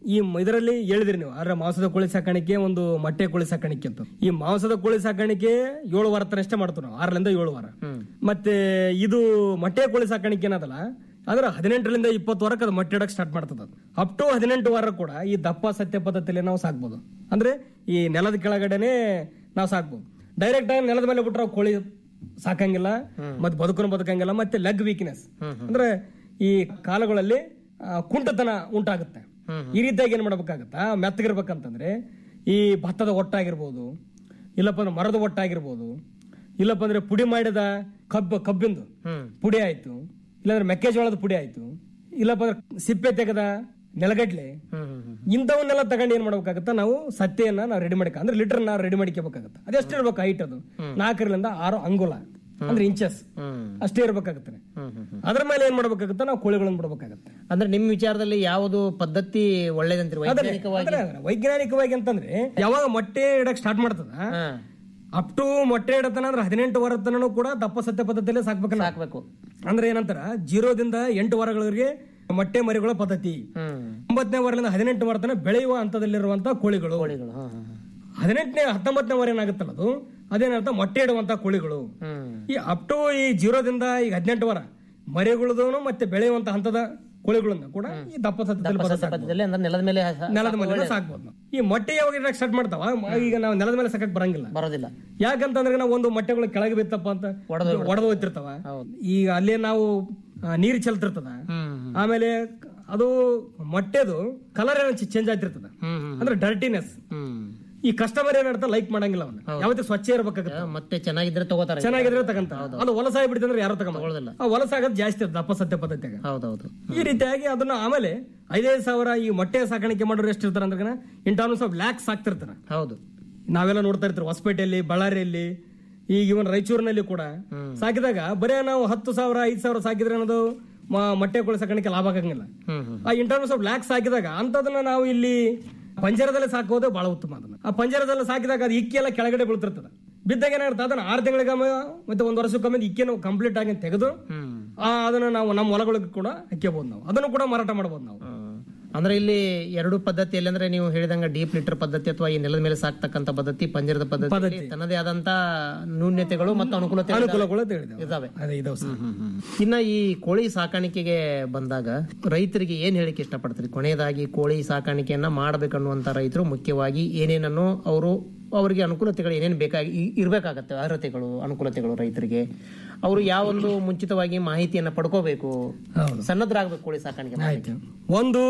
ಈ ಮ- ಇದರಲ್ಲಿ ಹೇಳಿದ್ರಿ ನೀವು ಆದ್ರೆ ಮಾಂಸದ ಕೋಳಿ ಸಾಕಾಣಿಕೆ ಒಂದು ಮೊಟ್ಟೆ ಕೋಳಿ ಸಾಕಾಣಿಕೆ ಅಂತ ಈ ಮಾಂಸದ ಕೋಳಿ ಸಾಕಾಣಿಕೆ ಏಳು ವಾರ ತನಷ್ಟೇ ಮಾಡ್ತೀವಿ ನಾವು ಆರರಿಂದ ಏಳು ವಾರ ಮತ್ತೆ ಇದು ಮೊಟ್ಟೆ ಕೋಳಿ ಸಾಕಾಣಿಕೆ ಏನದಲ್ಲ ಅಂದ್ರೆ ಹದಿನೆಂಟರಿಂದ ಇಪ್ಪತ್ತು ವಾರಕ್ಕೆ ಅದು ಮೊಟ್ಟೆ ಇಡಕ್ ಸ್ಟಾರ್ಟ್ ಮಾಡ್ತದ ಅಪ್ ಟು ಹದಿನೆಂಟು ವಾರ ಕೂಡ ಈ ದಪ್ಪ ಸತ್ಯ ಪದ್ಧತಿಯಲ್ಲಿ ನಾವು ಸಾಕ್ಬೋದು ಅಂದ್ರೆ ಈ ನೆಲದ ಕೆಳಗಡೆನೆ ನಾವು ಸಾಕ್ಬೋದು ಡೈರೆಕ್ಟ್ ಆಗಿ ನೆಲದ ಮೇಲೆ ಬಿಟ್ರೆ ಅವು ಕೋಳಿ ಸಾಕಂಗಿಲ್ಲ ಮತ್ತೆ ಬದುಕನು ಬದುಕಂಗಿಲ್ಲ ಮತ್ತೆ ಲೆಗ್ ವೀಕ್ನೆಸ್ ಅಂದ್ರೆ ಈ ಕಾಲುಗಳಲ್ಲಿ ಆ, ಕುಂಟತನ ಉಂಟಾಗುತ್ತೆ ಈ ರೀತಿಯಾಗಿ ಏನ್ ಮಾಡ್ಬೇಕಾಗತ್ತಾ ಮೆತ್ತಗಿರ್ಬೇಕಂತಂದ್ರೆ ಈ ಭತ್ತದ ಒಟ್ಟಾಗಿರ್ಬೋದು ಇಲ್ಲಪ್ಪ ಅಂದ್ರೆ ಮರದ ಒಟ್ಟಾಗಿರ್ಬೋದು ಇಲ್ಲಪ್ಪ ಅಂದ್ರೆ ಪುಡಿ ಮಾಡಿದ ಕಬ್ಬು ಕಬ್ಬಿಂದು ಪುಡಿ ಆಯ್ತು ಇಲ್ಲಾಂದ್ರೆ ಮೆಕ್ಕೆಜೋಳದ ಪುಡಿ ಆಯ್ತು ಇಲ್ಲಪ್ಪ ಅಂದ್ರೆ ಸಿಪ್ಪೆ ತೆಗೆದ ನೆಲಗಡ್ಲೆ ಇಂಥವನ್ನೆಲ್ಲ ತಗೊಂಡು ಏನ್ ಮಾಡ್ಬೇಕಾಗತ್ತ ನಾವು ಸತ್ತೆಯನ್ನ ನಾವು ರೆಡಿ ಮಾಡ್ಕ ಅಂದ್ರೆ ಲೀಟರ್ ನಾವು ರೆಡಿ ಮಾಡ್ಕೋಬೇಕಾಗತ್ತೆ ಅದೆಷ್ಟು ಇರ್ಬೇಕು ಹೈಟ್ ಅದು ನಾಲ್ಕರಿಂದ ಆರು ಅಂಗುಲ ಅಂದ್ರೆ ಇಂಚಸ್ ಅಷ್ಟೇ ಇರ್ಬೇಕಾಗತ್ತೆ ಅದ್ರ ಮೇಲೆ ಏನ್ ಮಾಡ್ಬೇಕಾಗತ್ತೆ ನಾವು ಕೋಳಿಗಳನ್ನ ಬಿಡ್ಬೇಕಾಗತ್ತೆ ಅಂದ್ರೆ ನಿಮ್ ವಿಚಾರದಲ್ಲಿ ಯಾವುದು ಪದ್ಧತಿ ಒಳ್ಳೇದಂತೀರಿ ಆದ್ರೆ- ವೈಜ್ಞಾನಿಕವಾಗಿ ಆದ್ರೆ- ಆದ್ರೆ ವೈಜ್ಞಾನಿಕವಾಗಿ ಅಂತಂದ್ರೆ ಯಾವಾಗ ಮೊಟ್ಟೆ ಇಡಕ್ ಸ್ಟಾರ್ಟ್ ಮಾಡ್ತದ ಹಾ, ಅಪ್ ಟು ಮೊಟ್ಟೆ ಇಡತನ ಅಂದ್ರೆ ಹದಿನೆಂಟು ವಾರ ತನಕ ಕೂಡ ದಪ್ಪ ಸತ್ಯ ಪದ್ಧತಿಯಲ್ಲೇ ಸಾಕ್ಬೇಕು ನಾವು. ಹಾಕ್ಬೇಕು ಅಂದ್ರೆ ಏನಂತಾರ ಜೀರೋದಿಂದ ಎಂಟು ವಾರಗಳವರೆಗೆ ಮೊಟ್ಟೆ ಮರಿಗಳ ಪದ್ಧತಿ ಹ್ಮ್ ಒಂಬತ್ತನೇ ವಾರದಿಂದ ಹದಿನೆಂಟು ವಾರ ತನಕ ಬೆಳೆಯುವ ಹಂತದಲ್ಲಿರುವಂತ ಕೋಳಿಗಳು ಕೋಳಿಗಳು ಹಾ, ಹಾ, ಹಾ. ಹದಿನೆಂಟನೇ ಹತ್ತೊಂಬತ್ತನೇ ವಾರ ಏನಾಗುತ್ತಲ್ಲ ಅದು ಅದೇನರ್ಥ ಮೊಟ್ಟೆ ಇಡುವಂತ ಕೋಳಿಗಳು ಹ್ಮ್ ಈ ಅಪ್ ಟು ಈ ಜೀರೋದಿಂದ ಈಗ ಹದಿನೆಂಟು ವಾರ ಮರಿಗಳದವನು ಮತ್ತೆ ಬೆಳೆಯುವಂತ ಹಂತದ ಕೋಳಿಗಳನ್ನ ಕೂಡ ಈ ದಪ್ಪ ಸತ್ಯದಲ್ಲಿ ಪದ್ಧತಿ ಪದ್ಧತಿಯಲ್ಲಿ ಅಂದ್ರೆ ನೆಲದ ಮೇಲೆ ಹ- ನೆಲದ ಮೇಲೆ ಸಾಕ್ಬೋದು ನಾವು. ಈ ಮೊಟ್ಟೆ ಯಾವಾಗ ಸ್ಟಾರ್ಟ್ ಮಾಡ್ತಾವ ಮ- ಈಗ ನಾವು ನೆಲದ ಮೇಲೆ ಸಾಕಕ್ ಬರಂಗಿಲ್ಲ ಬರೋದಿಲ್ಲ ಯಾಕಂತಂದ್ರೆ ನಾವು ಒಂದು ಮೊಟ್ಟೆಗಳು ಕೆಳಗೆ ಬಿತ್ತಪ್ಪ ಅಂತ ಒಡೆದು ಹೋಗ್ತಿರ್ತಾವ ಈಗ ಅಲ್ಲೇ ನಾವು ಆ, ನೀರು ಚೆಲ್ತಿರ್ತದ ಹ್ಮ್ ಆಮೇಲೆ ಅದು ಮೊಟ್ಟೆದು ಕಲರ್ ಏನೋ ಚೇಂಜ್ ಆಗ್ತಿರ್ತದ ಹ್ಮ್ ಅಂದ್ರೆ ಡರ್ಟಿನೆಸ್ ಹ್ಮ್ ಈ ಕಸ್ಟಮರ್ ಏನರ್ಥ ಲೈಕ್ ಮಾಡಂಗಿಲ್ಲ ಅವನ್ನ ಯಾವತ್ತೂ ಸ್ವಚ್ಛ ಇರ್ಬೇಕಾಗತ್ತೆ ಮತ್ತೆ ಚೆನ್ನಾಗಿದ್ರೆ ತಗೋತಾರೆ ಚೆನ್ನಾಗಿದ್ರೆ ತಗಂತ ಅದು ಹೊಲಸಾಗಿ ಬಿಡ್ತಂದ್ರೆ ಯಾರು ತಗೊಂಡಿಲ್ಲ ಆ ಹೊಲಸಾಗೋದು ಜಾಸ್ತಿ ಅದು ದಪ್ಪ ಸತ್ಯ ಪದ್ಧತಿಯಾಗ ಹೌದೌದು ಈ ರೀತಿಯಾಗಿ ಅದನ್ನ ಆಮೇಲೆ ಐದೈದು ಸಾವಿರ ಈ ಮೊಟ್ಟೆ ಸಾಕಾಣಿಕೆ ಮಾಡೋರು ಎಷ್ಟು ಇರ್ತಾರ ಅಂದ್ರೆ ಇನ್ ಟರ್ಮ್ಸ್ ಆಫ್ ಲ್ಯಾಕ್ಸ್ ಸಾಕ್ತಿರ್ತಾರ ಹೌದು ನಾವೆಲ್ಲ ನೋಡ್ತಾ ಇರ್ತೀವಿ ಹೊಸಪೇಟೆಯಲ್ಲಿ ಬಳ್ಳಾರಿಯಲ್ಲಿ ಈಗ ಇವನ್ ರಾಯಚೂರಿನಲ್ಲಿ ಕೂಡ ಸಾಕಿದಾಗ ಬರೇ ನಾವು ಹತ್ತು ಸಾವಿರ ಐದು ಸಾವಿರ ಸಾಕಿದ್ರೆ ಅನ್ನೋದು ಮ- ಮೊಟ್ಟೆ ಕೋಳಿ ಸಾಕಾಣಿಕೆ ಲಾಭ ಆಗಂಗಿಲ್ಲ ಹ್ಮ್ ಹ್ಮ್ ಆ ಇನ್ ಟರ್ಮ್ಸ್ ಆಫ್ ಲ್ಯಾಕ್ಸ್ ಸಾಕಿದಾಗ ಅಂತದನ್ನ ನಾವು ಇಲ್ಲಿ ಪಂಜರದಲ್ಲಿ ಸಾಕೋದು ಬಹಳ ಉತ್ತಮ ಅದನ್ನ ಆ ಪಂಜರದಲ್ಲಿ ಸಾಕಿದಾಗ ಅದು ಇಕ್ಕಿ ಎಲ್ಲ ಕೆಳಗಡೆ ಬೀಳ್ತಿರ್ತದೆ ಬಿದ್ದಾಗ ಏನಾಗುತ್ತೆ ಅದನ್ನ ಆರು ತಿಂಗಳಿಗೊಮ್ಮೆ ಮತ್ತೆ ಒಂದು ವರ್ಷಕ್ಕೊಮ್ಮೆ ಇಕ್ಕಿ ನಾವು ಕಂಪ್ಲೀಟ್ ಆಗಿ ತೆಗೆದು ಹ್ಮ್ ಆ ಅದನ್ನ ನಾವು ನಮ್ಮ ಹೊಲಗಳಿಗೆ ಕೂಡ ಹಾಕ್ಯಬಹುದು ನಾವು ಅದನ್ನು ಕೂಡ ಮಾರಾಟ ಮಾಡಬಹುದು ನಾವು ಹ್ಮ್. ಅಂದ್ರೆ ಇಲ್ಲಿ ಎರಡು ಪದ್ಧತಿಯಲ್ಲಿ ಅಂದ್ರೆ ನೀವು ಹೇಳಿದಂಗ ಡೀಪ್ ಲಿಟರ್ ಪದ್ಧತಿ ಅಥವಾ ಈ ನೆಲದ ಮೇಲೆ ಸಾಕ್ತಕ್ಕಂತ ಪದ್ಧತಿ ಪಂಜರದ ಪದ್ಧತಿ ತನ್ನದೇ ಆದಂತ ನ್ಯೂನ್ಯತೆಗಳು ಮತ್ತು ಅನುಕೂಲತೆ ಅನುಕೂಲಗಳು ಅಂತ ಹೇಳಿದೆ ಇದಾವೆ ಅದೇ ಇದಾವೆ ಸರ್ ಇನ್ನ ಈ ಕೋಳಿ ಸಾಕಾಣಿಕೆಗೆ ಬಂದಾಗ ರೈತರಿಗೆ ಏನ್ ಹೇಳಿಕೆ ಇಷ್ಟಪಡ್ತೀರಿ ಕೊನೆಯದಾಗಿ ಕೋಳಿ ಸಾಕಾಣಿಕೆಯನ್ನ ಮಾಡಬೇಕನ್ನುವಂತ ರೈತರು ಮುಖ್ಯವಾಗಿ ಏನೇನನ್ನು ಅವರು ಅವರಿಗೆ ಅನುಕೂಲತೆಗಳು ಏನೇನು ಬೇಕಾಗಿ ಇ- ಇರ್ಬೇಕಾಗತ್ತೆ ಅರ್ಹತೆಗಳು ಅನುಕೂಲತೆಗಳು ರೈತರಿಗೆ ಅವರು ಯಾವೊಂದು ಮುಂಚಿತವಾಗಿ ಮಾಹಿತಿಯನ್ನ ಪಡ್ಕೋಬೇಕು ಹೌದು ಸನ್ನದ್ಧರಾಗಬೇಕು ಕೋಳಿ ಸಾಕಾಣಿಕೆ ಮಾಡ್ಲಿಕ್ಕೆ. ಆಯ್ತು ಒಂದು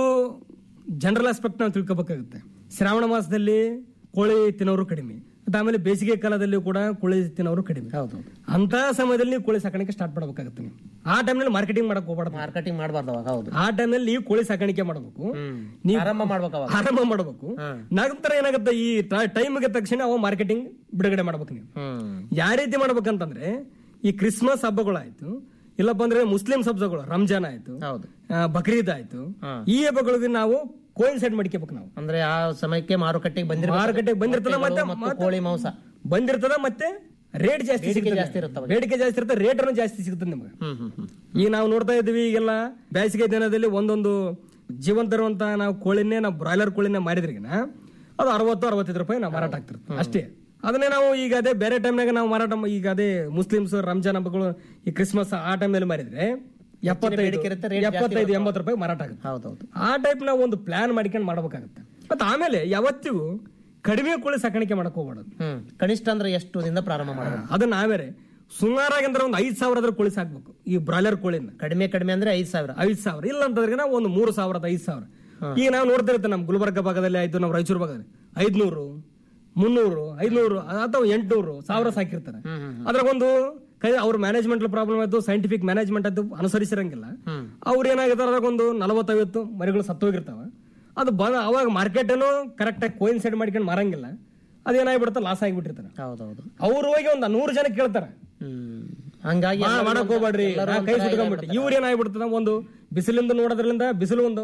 ಜನರಲ್ ಆಸ್ಪೆಕ್ಟ್ ನಾವು ತಿಳ್ಕೊಬೇಕಾಗುತ್ತೆ ಶ್ರಾವಣ ಮಾಸದಲ್ಲಿ ಕೋಳಿ ತಿನ್ನೋರು ಕಡಿಮೆ ಮತ್ತೆ ಆಮೇಲೆ ಬೇಸಿಗೆ ಕಾಲದಲ್ಲಿ ಕೂಡ ಕೋಳಿ ತಿನ್ನೋರು ಕಡಿಮೆ ಹೌದೌದು ಅಂತ ಸಮಯದಲ್ಲಿ ನೀವು ಕೋಳಿ ಸಾಕಾಣಿಕೆ ಸ್ಟಾರ್ಟ್ ಮಾಡಬೇಕಾಗುತ್ತೆ ನೀವು ಆ ಟೈಮ್ನಲ್ಲಿ ಮಾರ್ಕೆಟಿಂಗ್ ಮಾಡಕ್ ಹೋಗ್ಬಾರ್ದು ಮಾರ್ಕೆಟಿಂಗ್ ಮಾಡಬಾರ್ದು ಅವಾಗ ಹೌದು ಆ ಟೈಮ್ನಲ್ಲಿ ನೀವು ಕೋಳಿ ಸಾಕಾಣಿಕೆ ಮಾಡಬೇಕು ನೀವು ಆರಂಭ ಮಾಡ್ಬೇಕು ಅವಾಗ ಆರಂಭ ಮಾಡಬೇಕು ನಂತರ ಏನಾಗುತ್ತೆ ಈ ಟೈಮ್ಗೆ ತಕ್ಷಣ ಅವ ಮಾರ್ಕೆಟಿಂಗ್ ಬಿಡುಗಡೆ ಮಾಡ್ಬೇಕು ನೀವು ಹ್ಮ್ ಯಾವ ರೀತಿ ಮಾಡ್ಬೇಕಂತಂದ್ರೆ ಈ ಕ್ರಿಸ್ಮಸ್ ಹಬ್ಬಗಳಾಯ್ತು ಇಲ್ಲಪ್ಪ ಅಂದ್ರೆ ಮುಸ್ಲಿಂ ಹಬ್ಬಗಳು ರಂಜಾನ್ ಆಯ್ತು ಹೌದು ಆ, ಬಕ್ರೀದ್ ಆಯ್ತು ಈ ಹಬ್ಬಗಳಿಗೆ ನಾವು ಕೋಯಿನ್ಸೈಡ್ ಮಾಡ್ಕೋಬೇಕು ನಾವು ಅಂದ್ರೆ ಆ ಸಮಯಕ್ಕೆ ಮಾರುಕಟ್ಟೆಗೆ ಬಂದಿರ ಮಾರುಕಟ್ಟೆಗೆ ಬಂದಿರ್ತದ ಮತ್ತೆ ಮತ್ತು ಕೋಳಿ ಮಾಂಸ ಬಂದಿರ್ತದ ಮತ್ತೆ ರೇಟ್ ಜಾಸ್ತಿ ಸಿಗ್ತದೆ ಜಾಸ್ತಿ ಇರುತ್ತವೆ. ಬೇಡಿಕೆ ಜಾಸ್ತಿ ಇರುತ್ತೆ ರೇಟ್ ಜಾಸ್ತಿ ಸಿಗುತ್ತೆ ನಿಮ್ಗೆ ಹ್ಮ್ ಹ್ಮ್ ಹ್ಮ್ ಈಗ ನಾವು ನೋಡ್ತಾ ಇದ್ವಿ ಈಗೆಲ್ಲ ಬೇಸಿಗೆ ದಿನದಲ್ಲಿ ಒಂದೊಂದು ಜೀವಂತ ಇರುವಂತ ನಾವು ಕೋಳಿನೇ ನಾವು ಬ್ರಾಯ್ಲರ್ ಕೋಳಿನೇ ಮಾರಿದ್ರಿಗಿನ ಅದು ಅರವತ್ತು ಅರವತ್ತೈದು ರೂಪಾಯಿ ನಾವು ಮಾರಾಟ ಆಗ್ತಿರುತ್ತೆ ಅಷ್ಟೇ ಅದನ್ನೇ ನಾವು ಈಗ ಅದೇ ಬೇರೆ ಟೈಮ್ನಾಗ ನಾವು ಮಾರಾಟ ಮಾ- ಈಗ ಅದೇ ಮುಸ್ಲಿಮ್ಸ್ ರಂಜಾನ್ ಹಬ್ಬಗಳು ಈ ಕ್ರಿಸ್ಮಸ್ ಆ ಟೈಮಲ್ಲಿ ಮಾರಿದ್ರೆ ಎಪ್ಪತ್ತೈದು ಬೇಡಿಕೆ ಇರುತ್ತೆ, rate ಜಾಸ್ತಿ ಎಪ್ಪತ್ತೈದು ಎಂಬತ್ತು ರೂಪಾಯಿ ಮಾರಾಟ ಆಗುತ್ತೆ ಹೌದೌದು ಆ ಟೈಪ್ ನಾವು ಒಂದು ಪ್ಲಾನ್ ಮಾಡ್ಕೊಂಡು ಮಾಡ್ಬೇಕಾಗುತ್ತೆ ಮತ್ತೆ ಆಮೇಲೆ ಯಾವತ್ತಿಗೂ ಕಡಿಮೆ ಕೋಳಿ ಸಾಕಾಣಿಕೆ ಮಾಡಕ್ ಹೋಗ್ಬಾರ್ದು ಹ್ಮ್ ಕನಿಷ್ಠ ಅಂದ್ರೆ ಎಷ್ಟು ದಿಂದ ಪ್ರಾರಂಭ ಮಾಡಬೇಕು ಅದನ್ನ ಆಮೇಲೆ ಸುಮಾರಾಗಿ ಅಂದ್ರೆ ಒಂದು ಐದ್ ಸಾವಿರ ಆದ್ರೂ ಕೋಳಿ ಸಾಕ್ಬೇಕು ಈ ಬ್ರಾಯ್ಲರ್ ಕೋಳಿನ ಕಡಿಮೆ ಕಡಿಮೆ ಅಂದ್ರೆ ಐದ್ ಸಾವಿರ ಐದ್ ಸಾವಿರ ಇಲ್ಲ ಅಂತಂದ್ರೆ ನಾವು ಒಂದು ಮೂರು ಸಾವಿರದ ಐದ್ ಸಾವಿರ ಈಗ ನಾವು ನೋಡ್ತಾ ಇರ್ತೇವೆ ನಮ್ಮ ಗುಲ್ಬರ್ಗ ಭಾಗದಲ್ಲಿ ಆಯ್ತು ನಮ್ಮ ರಾಯಚೂರು ಭಾಗದಲ್ಲಿ ಐದ್ನೂರು ಮುನ್ನೂರು ಐದ್ನೂರು ಅಥವಾ ಎಂಟ್ನೂರು ಸಾವಿರ ಸಾಕಿರ್ತಾರೆ ಅದ್ರಾಗ ಒಂದು ಕೈ ಅವ್ರ ಮ್ಯಾನೇಜ್ಮೆಂಟ್ ಪ್ರಾಬ್ಲಮ್ ಆಯ್ತು ಸೈಂಟಿಫಿಕ್ ಮ್ಯಾನೇಜ್ಮೆಂಟ್ ಆಯ್ತು ಅನುಸರಿಸಿರಂಗಿಲ್ಲ ಅವ್ರು ಏನಾಗಿರ್ತಾರ ಅದ್ರಾಗ ಒಂದು ನಲವತ್ತೈವತ್ತು ಮರಿಗಳು ಸತ್ತೋಗಿರ್ತಾವ ಅದು ಬಂದ ಅವಾಗ ಮಾರ್ಕೆಟ್ ಏನು ಕರೆಕ್ಟ್ ಆಗಿ ಕೋಯಿನ್ಸೈಡ್ ಮಾಡ್ಕೊಂಡು ಮಾರಂಗಿಲ್ಲ ಅದೇನಾಗ್ಬಿಡುತ್ತೆ ಲಾಸ್ ಆಗಿಬಿಟ್ಟಿರ್ತಾರೆ ಹೌದೌದು ಅವ್ರು ಹೋಗಿ ಒಂದು ನೂರು ಜನ ಕೇಳ್ತಾರೆ ಹ್ಮ್ ಹಂಗಾಗಿ ಮಾ- ಮಾಡಕ್ ಹೋಗ್ಬೇಡ್ರಿ ನಾ ಕೈ ಸುಟ್ಕೊಂಡ್ಬಿಟ್ಟು ಇವ್ರ ಏನಾಗ್ಬಿಡ್ತದ ಒಂದು ಬಿಸಿಲಿಂದ ನೋಡೋದ್ರಿಂದ ಬಿಸಿಲು ಒಂದು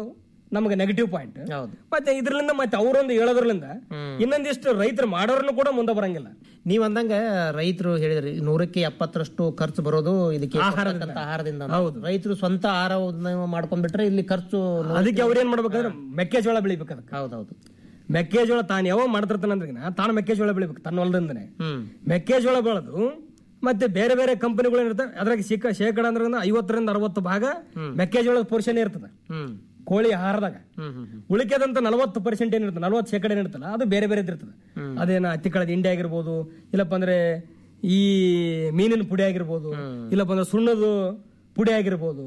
ನಮಗೆ ನೆಗೆಟಿವ್ ಪಾಯಿಂಟ್ ಹೌದು ಮತ್ತೆ ಇದ್ರಲಿಂದ ಮತ್ತೆ ಅವರೊಂದು ಹೇಳೋದ್ರಲಿಂದ ಇನ್ನೊಂದಿಷ್ಟು ರೈತರು ಮಾಡೋರ್ನು ಕೂಡ ಮುಂದೆ ಬರಂಗಿಲ್ಲ ನೀವ್ ಅಂದಂಗ ರೈತರು ಹೇಳಿದ್ರಿ ನೂರಕ್ಕೆ ಎಪ್ಪತ್ತರಷ್ಟು ಖರ್ಚು ಬರೋದು ಇದಕ್ಕೆ ಆಹಾರದಿಂದ ಆಹಾರದಿಂದ ಅಂತ. ಹೌದು. ರೈತರು ಸ್ವಂತ ಆಹಾರ ಮಾಡ್ಕೊಂಡ್ಬಿಟ್ರೆ ಇಲ್ಲಿ ಖರ್ಚು ನೂ- ಅದಕ್ಕೆ ಅವ್ರು ಏನ್ ಮಾಡ್ಬೇಕಂದ್ರೆ ಮೆಕ್ಕೆಜೋಳ ಬೆಳಿಬೇಕು ಅದಕ್ಕೆ ಹೌದೌದು ಮೆಕ್ಕೆಜೋಳ ತಾನು ಯಾವ ಮಾಡ್ತಿರ್ತಾನಂದ್ರೆ ತಾನು ಮೆಕ್ಕೆಜೋಳ ಬೆಳಿಬೇಕು ತನ್ನ ಹೊಲದಿಂದನೇ ಹ್ಮ್ ಮೆಕ್ಕೆಜೋಳ ಬೆಳೆದು ಮತ್ತೆ ಬೇರೆ ಬೇರೆ ಕಂಪನಿಗಳು ಇರ್ತವೆ ಅದ್ರಾಗ ಶಿಕ ಶೇಕಡ ಅಂದ್ರೆ ಐವತ್ತರಿಂದ ಅರವತ್ತು ಭಾಗ ಮೆಕ್ಕೆಜೋಳದ ಪೋರ್ಷನ್ ಇರ್ತದೆ ಹ್ಮ್ ಕೋಳಿ ಆಹಾರದಾಗ ಹ್ಮ್ ಹ್ಮ್ ಹ್ಮ್ ಉಳಿಕೆದಂತ ನಲವತ್ತು ಪರ್ಸೆಂಟ್ ಏನಿರ್ತದೆ ನಲವತ್ತು ಶೇಕಡ ಏನಿರ್ತಲ್ಲ ಅದು ಬೇರೆ ಬೇರೆ ಇರ್ತದೆ ಅದೇನ ಹತ್ತಿ ಕಳದ ಹಿಂಡಿ ಆಗಿರ್ಬೋದು ಇಲ್ಲಪ್ಪ ಅಂದ್ರೆ ಈ ಮೀನಿನ ಪುಡಿ ಆಗಿರ್ಬೋದು ಇಲ್ಲಪ್ಪ ಅಂದ್ರೆ ಸುಣ್ಣದ ಪುಡಿ ಆಗಿರ್ಬೋದು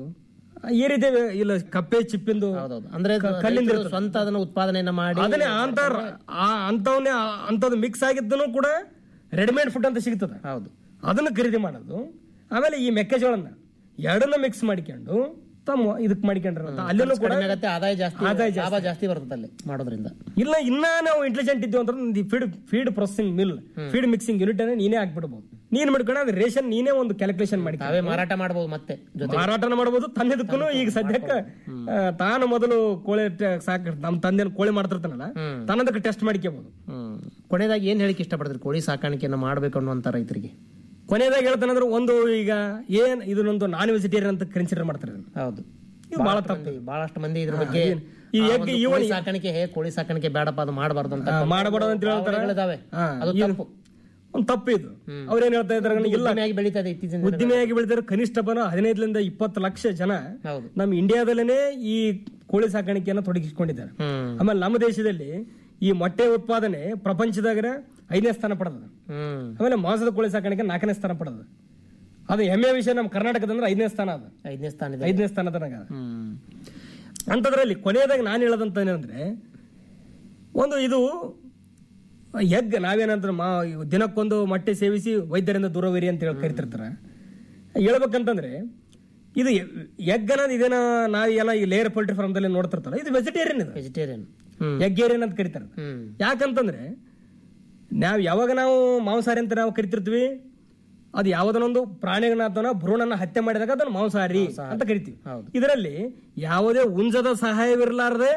ಈ ರೀತಿ ಇಲ್ಲ ಕಪ್ಪೆ ಚಿಪ್ಪಿಂದು ಹೌದೌದು ಅಂದ್ರೆ ಕಲ್ಲಿಂದ ರೈತರು ಸ್ವಂತ ಅದನ್ನ ಉತ್ಪಾದನೆಯನ್ನ ಮಾಡಿ ಅದನ್ನೇ ಅಂತ ಅಂತವನ್ನೇ ಅಂತದ್ ಮಿಕ್ಸ್ ಆಗಿದ್ದನು ಕೂಡ ರೆಡಿಮೇಡ್ ಫುಡ್ ಅಂತ ಸಿಗ್ತದೆ ಹೌದು ಅದನ್ನ ಖರೀದಿ ಮಾಡೋದು ಆಮೇಲೆ ಈ ಮೆಕ್ಕೆಜೋಳನ್ನ ಎರಡನ್ನ ಮಿಕ್ಸ್ ಮಾಡಿಕೊಂಡು ತಮ್ಮ ಇದಕ್ ಮಾಡಿಕೊಂಡ್ರ ಅಲ್ಲಿನೂ ಕೂಡ ಕಡಿಮೆ ಆಗತ್ತೆ ಆದಾಯ ಜಾಸ್ತಿ ಆದಾಯ ಜಾಸ್ತಿ. ಲಾಭ ಜಾಸ್ತಿ ಬರ್ತದೆ ಅಲ್ಲಿ ಮಾಡೋದ್ರಿಂದ ಇಲ್ಲ ಇನ್ನ ನಾವು ಇಂಟೆಲಿಜೆಂಟ್ ಇದ್ದೀವಿ ಅಂದ್ರೆ feed feed processing mill feed mixing unit ಅನ್ನ ನೀನೇ ಹಾಕ್ಬಿಡ್ಬೋದು ನೀನ್ ಮಾಡ್ಕೊಂಡು ಅದು ರೇಷನ್ ನೀನೇ ಒಂದು ಕ್ಯಾಲ್ಕುಲೇಷನ್ ಮಾಡಿ ತಾವೇ ಮಾರಾಟ ಮಾಡಬಹುದು ಮತ್ತೆ ಜೊತೆ ಮಾರಾಟನ ಮಾಡಬಹುದು ತನ್ನಿದಕ್ಕೂ ಈಗ ಸದ್ಯಕ್ಕೆ ಆ, ತಾನು ಮೊದಲು ಕೋಳಿ ಟ- ಸಾಕ ನಮ್ ತಂದೆ ಕೋಳಿ ಮಾಡ್ತಿರ್ತಾನಲ್ಲ ತನ್ನದಕ್ಕೆ ಟೆಸ್ಟ್ ಮಾಡ್ಕೋಬಹುದು ಹ್ಮ್ ಕೊನೆಯದಾಗಿ ಏನ್ ಹೇಳಿಕ್ ಇಷ್ಟಪಡ್ತೀರಿ ಕೋಳಿ ಸಾಕಾಣಿಕೆಯನ್ನ ಮಾಡ್ಬೇಕು ಅನ್ನುವಂತ ರೈತರಿಗೆ ಕೊನೆಯದಾಗಿ ಹೇಳ್ತಾನಂದ್ರೆ ಒಂದು ಈಗ ಏನ್ ಇದನ್ನೊಂದು ನಾನ್ ವೆಜಿಟೇರಿಯನ್ ಅಂತ ಕನ್ಸಿಡರ್ ಮಾಡ್ತಾರೆ ಇದನ್ನ. ಹೌದು ಇದು ಬಹಳ ತಪ್ಪು ಬಹಳಷ್ಟು ಮಂದಿ ಇದ್ರ ಬಗ್ಗೆ ಈ ಆ ಎಗ್ ಒಂದು ಇವನ್- ಕೋಳಿ ಸಾಕಾಣಿಕೆ ಹೇ ಕೋಳಿ ಸಾಕಾಣಿಕೆ ಬೇಡಪ್ಪ ಅದು ಮಾಡಬಾರ್ದು ಅಂತ ಮಾಡಬಾರ್ದು ಅಂತ ಹೇಳ್ತಾರೆ ಭಾವನೆಗಳಿದಾವೆ. ಹಾ, ಅದು ಇದು ತಪ್ಪು ಒಂದು ತಪ್ಪು ಇದು ಅವ್ರೇನ್ ಹೇಳ್ತಾ ಇದಾರೆ ಅಂದ್ರೆ ಇಲ್ಲ ಉದ್ದಿಮೆಯಾಗಿ ಬೆಳೀತಾ ಇದೆ ಇತ್ತೀಚಿನ ದಿನಗಳಲ್ಲಿ. ಉದ್ದಿಮೆಯಾಗಿ ಬೆಳೆದಿರೋ ಕನಿಷ್ಠ ಬನ ಹದಿನೈದರಿಂದ ಇಪ್ಪತ್ತು ಲಕ್ಷ ಜನ ಹೌದು ನಮ್ಮ ಇಂಡಿಯಾದಲ್ಲೇನೆ ಈ ಕೋಳಿ ಸಾಕಾಣಿಕೆಯನ್ನು ತೊಡಗಿಸಿಕೊಂಡಿದ್ದಾರೆ ಹ್ಮ್ ಆಮೇಲೆ ನಮ್ಮ ದೇಶದಲ್ಲಿ ಈ ಮೊಟ್ಟೆ ಉತ್ಪಾದನೆ ಪ್ರಪಂಚದಾಗ ಐದನೇ ಸ್ಥಾನ ಪಡೆದ ಹ್ಮ್ ಆಮೇಲೆ ಮಾಂಸದ ಕೋಳಿ ಸಾಕಾಣಿಕೆ ನಾಲ್ಕನೇ ಸ್ಥಾನ ಪಡೆದ ಅದು ಹೆಮ್ಮೆಯ ವಿಷಯ ನಮ್ಮ ಕರ್ನಾಟಕದಂದ್ರೆ ಐದನೇ ಸ್ಥಾನ ಅದ ಐದನೇ ಸ್ಥಾನ ಇದೆ ಐದನೇ ಸ್ಥಾನದನಾಗ ಅದ. ಹ್ಮ್ ಅಂಥದ್ರಲ್ಲಿ ಕೊನೆಯದಾಗಿ ನಾನು ಹೇಳೋದಂತ ಏನಂದ್ರೆ ಒಂದು ಇದು ಎಗ್ ನಾವೇನಂದ್ರೆ ಮಾ ದಿನಕ್ಕೊಂದು ಮೊಟ್ಟೆ ಸೇವಿಸಿ ವೈದ್ಯರಿಂದ ದೂರವಿರಿ ಅಂತ ಹೇಳಿ ಕರಿತಿರ್ತಾರೆ ಹೇಳ್ಬೇಕಂತಂದ್ರೆ ಇದು ಎಗ್ ಅನ್ನೋದು ಇದೇನ ನಾವು ಎಲ್ಲ ಈ ಲೇಯರ್ ಪೋಲ್ಟ್ರಿ ಫಾರ್ಮ್ದಲ್ಲಿ ನೋಡ್ತಿರ್ತಾರ ಇದು ವೆಜಿಟೇರಿಯನ್ ಇದು ವೆಜಿಟೇರಿಯನ್ ಹ್ಮ್ ಎಗ್ಗೇರಿಯನ್ ಅಂತ ಕರಿತಾರೆ ಹ್ಮ್ ಯಾಕಂತಂದ್ರೆ ನಾವು ಯಾವಾಗ ನಾವು ಮಾಂಸಾಹಾರಿ ಅಂತ ನಾವು ಕರಿತಿರ್ತೀವಿ ಅದು ಯಾವುದನ್ನೊಂದು ಪ್ರಾಣಿಗಳನ್ನ ಅಥವಾ ಭ್ರೂಣನ ಹತ್ಯೆ ಮಾಡಿದಾಗ ಅದನ್ನು ಮಾಂಸಾಹಾರಿ ಅಂತ ಕರಿತೀವಿ ಹೌದು. ಇದರಲ್ಲಿ ಯಾವುದೇ ಉಂಜದ ಸಹಾಯವಿರಲಾರದೆ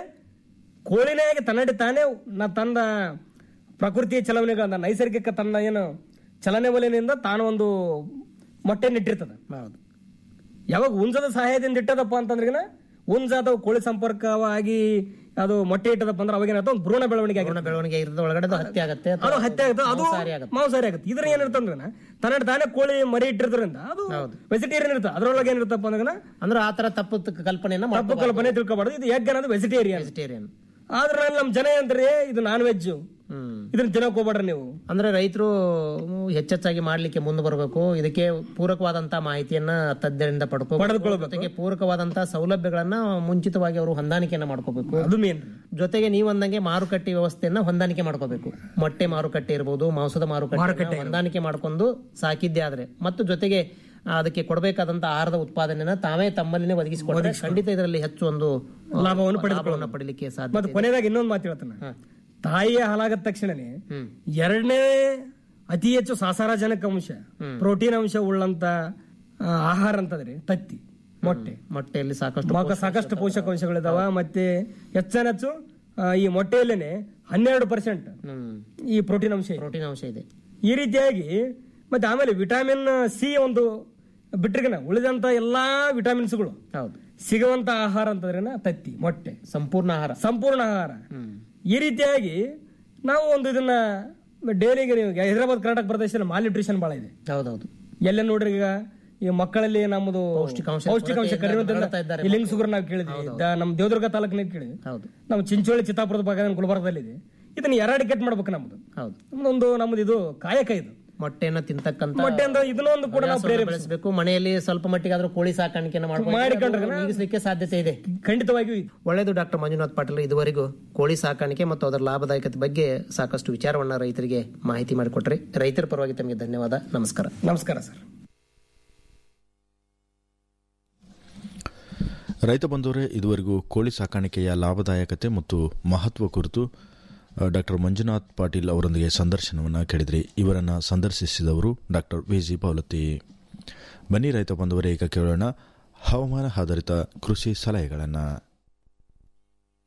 ಕೋಳಿನೇ ತನ್ನಡಿ ತಾನೇ ನ ತಂದ ಪ್ರಕೃತಿಯ ಚಲನೆಗಳನ್ನ ನೈಸರ್ಗಿಕ ತನ್ನ ಏನು ಚಲನೆ ವಲಯದಿಂದ ತಾನು ಒಂದು ಮೊಟ್ಟೆ ಇಟ್ಟಿರ್ತದೆ ಹೌದು ಯಾವಾಗ ಉಂಜದ ಸಹಾಯದಿಂದ ಇಟ್ಟದಪ್ಪ ಅಂತಂದ್ರೆ ಉಂಜ ಅಥವಾ ಕೋಳಿ ಸಂಪರ್ಕವಾಗಿ ಅದು ಮೊಟ್ಟೆ ಇಟ್ಟದಪ್ಪ ಅಂದ್ರೆ ಅವಾಗೇನಾಗುತ್ತೆ ಒಂದು ಭ್ರೂಣ ಬೆಳವಣಿಗೆ ಆಗುತ್ತೆ ಭ್ರೂಣ ಬೆಳವಣಿಗೆ ಇರದ ಒಳಗಡೆ ಅದು ಹತ್ಯೆ ಆಗತ್ತೆ ಅಥವಾ ಅದು ಹತ್ಯೆ ಆಗುತ್ತೆ ಅದು ಮಾಂಸಾಹಾರಿ ಆಗುತ್ತೆ. ಮಾಂಸಾಹಾರಿ ಆಗುತ್ತೆ ಇದ್ರ ಏನಿರ್ತಂದ್ರೆ ತನ್ನ ತಾನೇ ಕೋಳಿ ಮರಿ ಇಟ್ಟಿರೋದ್ರಿಂದ ಅದು ವೆಜಿಟೇರಿಯನ್ ಇರುತ್ತೆ ಅದ್ರೊಳಗೆ ಏನಿರುತ್ತಪ್ಪ ಅಂದ್ರೆ ಅಂದ್ರೆ ಆ ತರ ತಪ್ಪು ತ- ಕಲ್ಪನೆಯನ್ನ ತಪ್ಪು ಕಲ್ಪನೆ ತಿಳ್ಕೊಬಾರ್ದು ಇದು ಎಗ್ ಅನ್ನೋದು ವೆಜಿಟೇರಿಯನ್ ವೆಜಿಟೇರಿಯನ್ ಆದ್ರೆ ನಾನು ನಮ್ಮ ಜನ ಅಂದ್ರೆ ಇದು ನಾನ್ ವೆಜ್ ಹ್ಮ್ ಇದನ್ನ ತಿನ್ನಕ್ ಹೋಗ್ಬೇಡ್ರಿ ನೀವು ಅಂದ್ರೆ ರೈತರು ಹೆಚ್ಚೆಚ್ಚಾಗಿ ಮಾಡ್ಲಿಕ್ಕೆ ಮುಂದೆ ಬರಬೇಕು ಇದಕ್ಕೆ ಪೂರಕವಾದಂತ ಮಾಹಿತಿಯನ್ನ ತಜ್ಞರಿಂದ ಪಡ್ಕೋಬೇಕು ಪಡೆದುಕೊಳ್ಬೇಕು. ಜೊತೆಗೆ ಪೂರಕವಾದಂತ ಸೌಲಭ್ಯಗಳನ್ನ ಮುಂಚಿತವಾಗಿ ಅವರು ಹೊಂದಾಣಿಕೆಯನ್ನ ಮಾಡ್ಕೋಬೇಕು ಅದು ಮೇನ್ ಜೊತೆಗೆ ನೀವು ಅಂದಂಗೆ ಮಾರುಕಟ್ಟೆ ವ್ಯವಸ್ಥೆಯನ್ನ ಹೊಂದಾಣಿಕೆ ಮಾಡ್ಕೋಬೇಕು ಮೊಟ್ಟೆ ಮಾರುಕಟ್ಟೆ ಇರ್ಬೋದು ಮಾಂಸದ ಮಾರುಕಟ್ಟೆ ಹೊಂದಾಣಿಕೆ ಮಾಡ್ಕೊಂಡು ಸಾಕಿದ್ದೆ ಆದ್ರೆ ಮತ್ತು ಜೊತೆಗೆ ಆ, ಅದಕ್ಕೆ ಕೊಡಬೇಕಾದಂತ ಆಹಾರದ ಉತ್ಪಾದನೆಯನ್ನ ತಾವೇ ತಮ್ಮಲ್ಲಿನೇ ಒದಗಿಸಿಕೊಟ್ರೆ ಖಂಡಿತ ಇದರಲ್ಲಿ ಹೆಚ್ಚು ಒಂದು ಆ, ಲಾಭವನ್ನು ಲಾಭವನ್ನ ಪಡಿಲಿಕ್ಕೆ ಸಾಧ್ಯ ಮತ್ತೆ ಕೊನೆಯದಾಗಿ ಇನ್ನೊಂದು ಮಾತು ಹೇಳ್ತಾನೆ ತಾಯಿಯ ಹಾಲಾಗದ ತಕ್ಷಣನೇ ಹ್ಮ್ ಎರಡನೇ ಅತಿ ಹೆಚ್ಚು ಸಾಸಾರಜನಕ ಅಂಶ ಪ್ರೋಟೀನ್ ಅಂಶ ಉಳ್ಳಂತ ಆ, ಆಹಾರ ಅಂತಂದ್ರೆ ತತ್ತಿ ಮೊಟ್ಟೆ ಮೊಟ್ಟೆಯಲ್ಲಿ ಸಾಕಷ್ಟು ಮಗ ಸಾಕಷ್ಟು ಪೋಷಕಾಂಶಗಳಿದಾವ ಮತ್ತೆ ಹೆಚ್ಚೆಚ್ಚು ಆ, ಈ ಮೊಟ್ಟೆಯಲ್ಲೇನೆ ಹನ್ನೆರಡು ಪರ್ಸೆಂಟ್ ಹ್ಮ್ ಈ ಪ್ರೋಟೀನ್ ಅಂಶ ಇದೆ ಪ್ರೋಟೀನ್ ಅಂಶ ಇದೆ ಈ ರೀತಿಯಾಗಿ ಮತ್ತೆ ಆಮೇಲೆ ವಿಟಮಿನ್ ಸಿ ಒಂದು ಬಿಟ್ರಿಗನ ಉಳಿದಂತ ಎಲ್ಲಾ ವಿಟಮಿನ್ಸ್ಗಳು ಹೌದು ಸಿಗುವಂತ ಆಹಾರ ಅಂತಂದ್ರೆ ತತ್ತಿ ಮೊಟ್ಟೆ ಸಂಪೂರ್ಣ ಆಹಾರ ಸಂಪೂರ್ಣ ಆಹಾರ ಹ್ಮ್ ಈ ರೀತಿಯಾಗಿ ನಾವು ಒಂದು ಇದನ್ನ ಡೈರಿಗೆ ನೀವು ಹೈದರಾಬಾದ್ ಕರ್ನಾಟಕ ಪ್ರದೇಶದಲ್ಲಿ ಮಾಲ್ ನ್ಯೂಟ್ರಿಷನ್ ಬಹಳ ಇದೆ ಹೌದೌದು ಎಲ್ಲ ನೋಡ್ರಿ ಈಗ ಈ ಮಕ್ಕಳಲ್ಲಿ ನಮ್ಮದು ಪೌಷ್ಟಿಕಾಂಶ ಪೌಷ್ಟಿಕಾಂಶ ಕೊರತೆಯಿಂದ ಬಳಲ್ತಾ ಕಡಿಮೆ ಇದ್ದಾರೆ ಈ ಲಿಂಗ್ ಸುಗರ್ ನಾವು ಕೇಳಿದ್ವಿ ದ- ನಮ್ಮ ದೇವದುರ್ಗ ತಾಲೂಕಿನಾಗ ಕೇಳಿದ್ವಿ ಹೌದು ನಮ್ಮ ಚಿಂಚೋಳಿ ಚಿತ್ತಾಪುರದ ಭಾಗ ಗುಲ್ಬರ್ಗದಲ್ಲಿದೆ ಇದನ್ನ ಎರಾಡಿಕೇಟ್ ಮಾಡ್ಬೇಕು ನಮ್ದು ಹೌದು ನಮ್ದೊಂದು ನಮ್ದು ಇದು ಕಾಯಕ ಇದು ಮೊಟ್ಟೆಯನ್ನ ತಿಂತಕ್ಕಂತ ಮೊಟ್ಟೆ ಅಂತ ಇದನ್ನೊಂದು ಕೂಡ ನಾವು ಪ್ರೇರೇಪಿಸ ಬೆಳೆಸಬೇಕು ಮನೆಯಲ್ಲಿ ಸ್ವಲ್ಪ ಮಟ್ಟಿಗಾದ್ರೂ ಕೋಳಿ ಸಾಕಾಣಿಕೆಯನ್ನು ಮಾಡ್ಕೊಂಡು ನೀಗಿಸ್ಲಿಕ್ಕೆ ಸಾಧ್ಯತೆ ಇದೆ ಖಂಡಿತವಾಗಿಯೂ ಇದು ಒಳ್ಳೆಯದು ಡಾಕ್ಟರ್ ಮಂಜುನಾಥ್ ಪಾಟೀಲ್ ಇದುವರೆಗೂ ಕೋಳಿ ಸಾಕಾಣಿಕೆ ಮತ್ತು ಅದರ ಲಾಭದಾಯಕತೆ ಬಗ್ಗೆ ಸಾಕಷ್ಟು ವಿಚಾರವನ್ನ ರೈತರಿಗೆ ಮಾಹಿತಿ ಮಾಡಿಕೊಟ್ರಿ ರೈತರ ಪರವಾಗಿ ತಮಗೆ ಧನ್ಯವಾದ ನಮಸ್ಕಾರ ನಮಸ್ಕಾರ ಸರ್ ರೈತ ಬಂಧುವರೇ ಇದುವರೆಗೂ ಕೋಳಿ ಸಾಕಾಣಿಕೆಯ ಲಾಭದಾಯಕತೆ ಮತ್ತು ಮಹತ್ವ ಕುರಿತು ಡಾಕ್ಟರ್ ಮಂಜುನಾಥ್ ಪಾಟೀಲ್ ಅವರೊಂದಿಗೆ ಸಂದರ್ಶನವನ್ನು ಕೇಳಿದ್ರಿ ಇವರನ್ನು ಸಂದರ್ಶಿಸಿದವರು ಡಾಕ್ಟರ್ ವಿ ಜಿ ಪೌಲತಿ ಬನ್ನಿ ರೈತ ಬಂಧುವರೇ ಈಗ ಕೇಳೋಣ ಹವಾಮಾನ ಆಧಾರಿತ ಕೃಷಿ ಸಲಹೆಗಳನ್ನು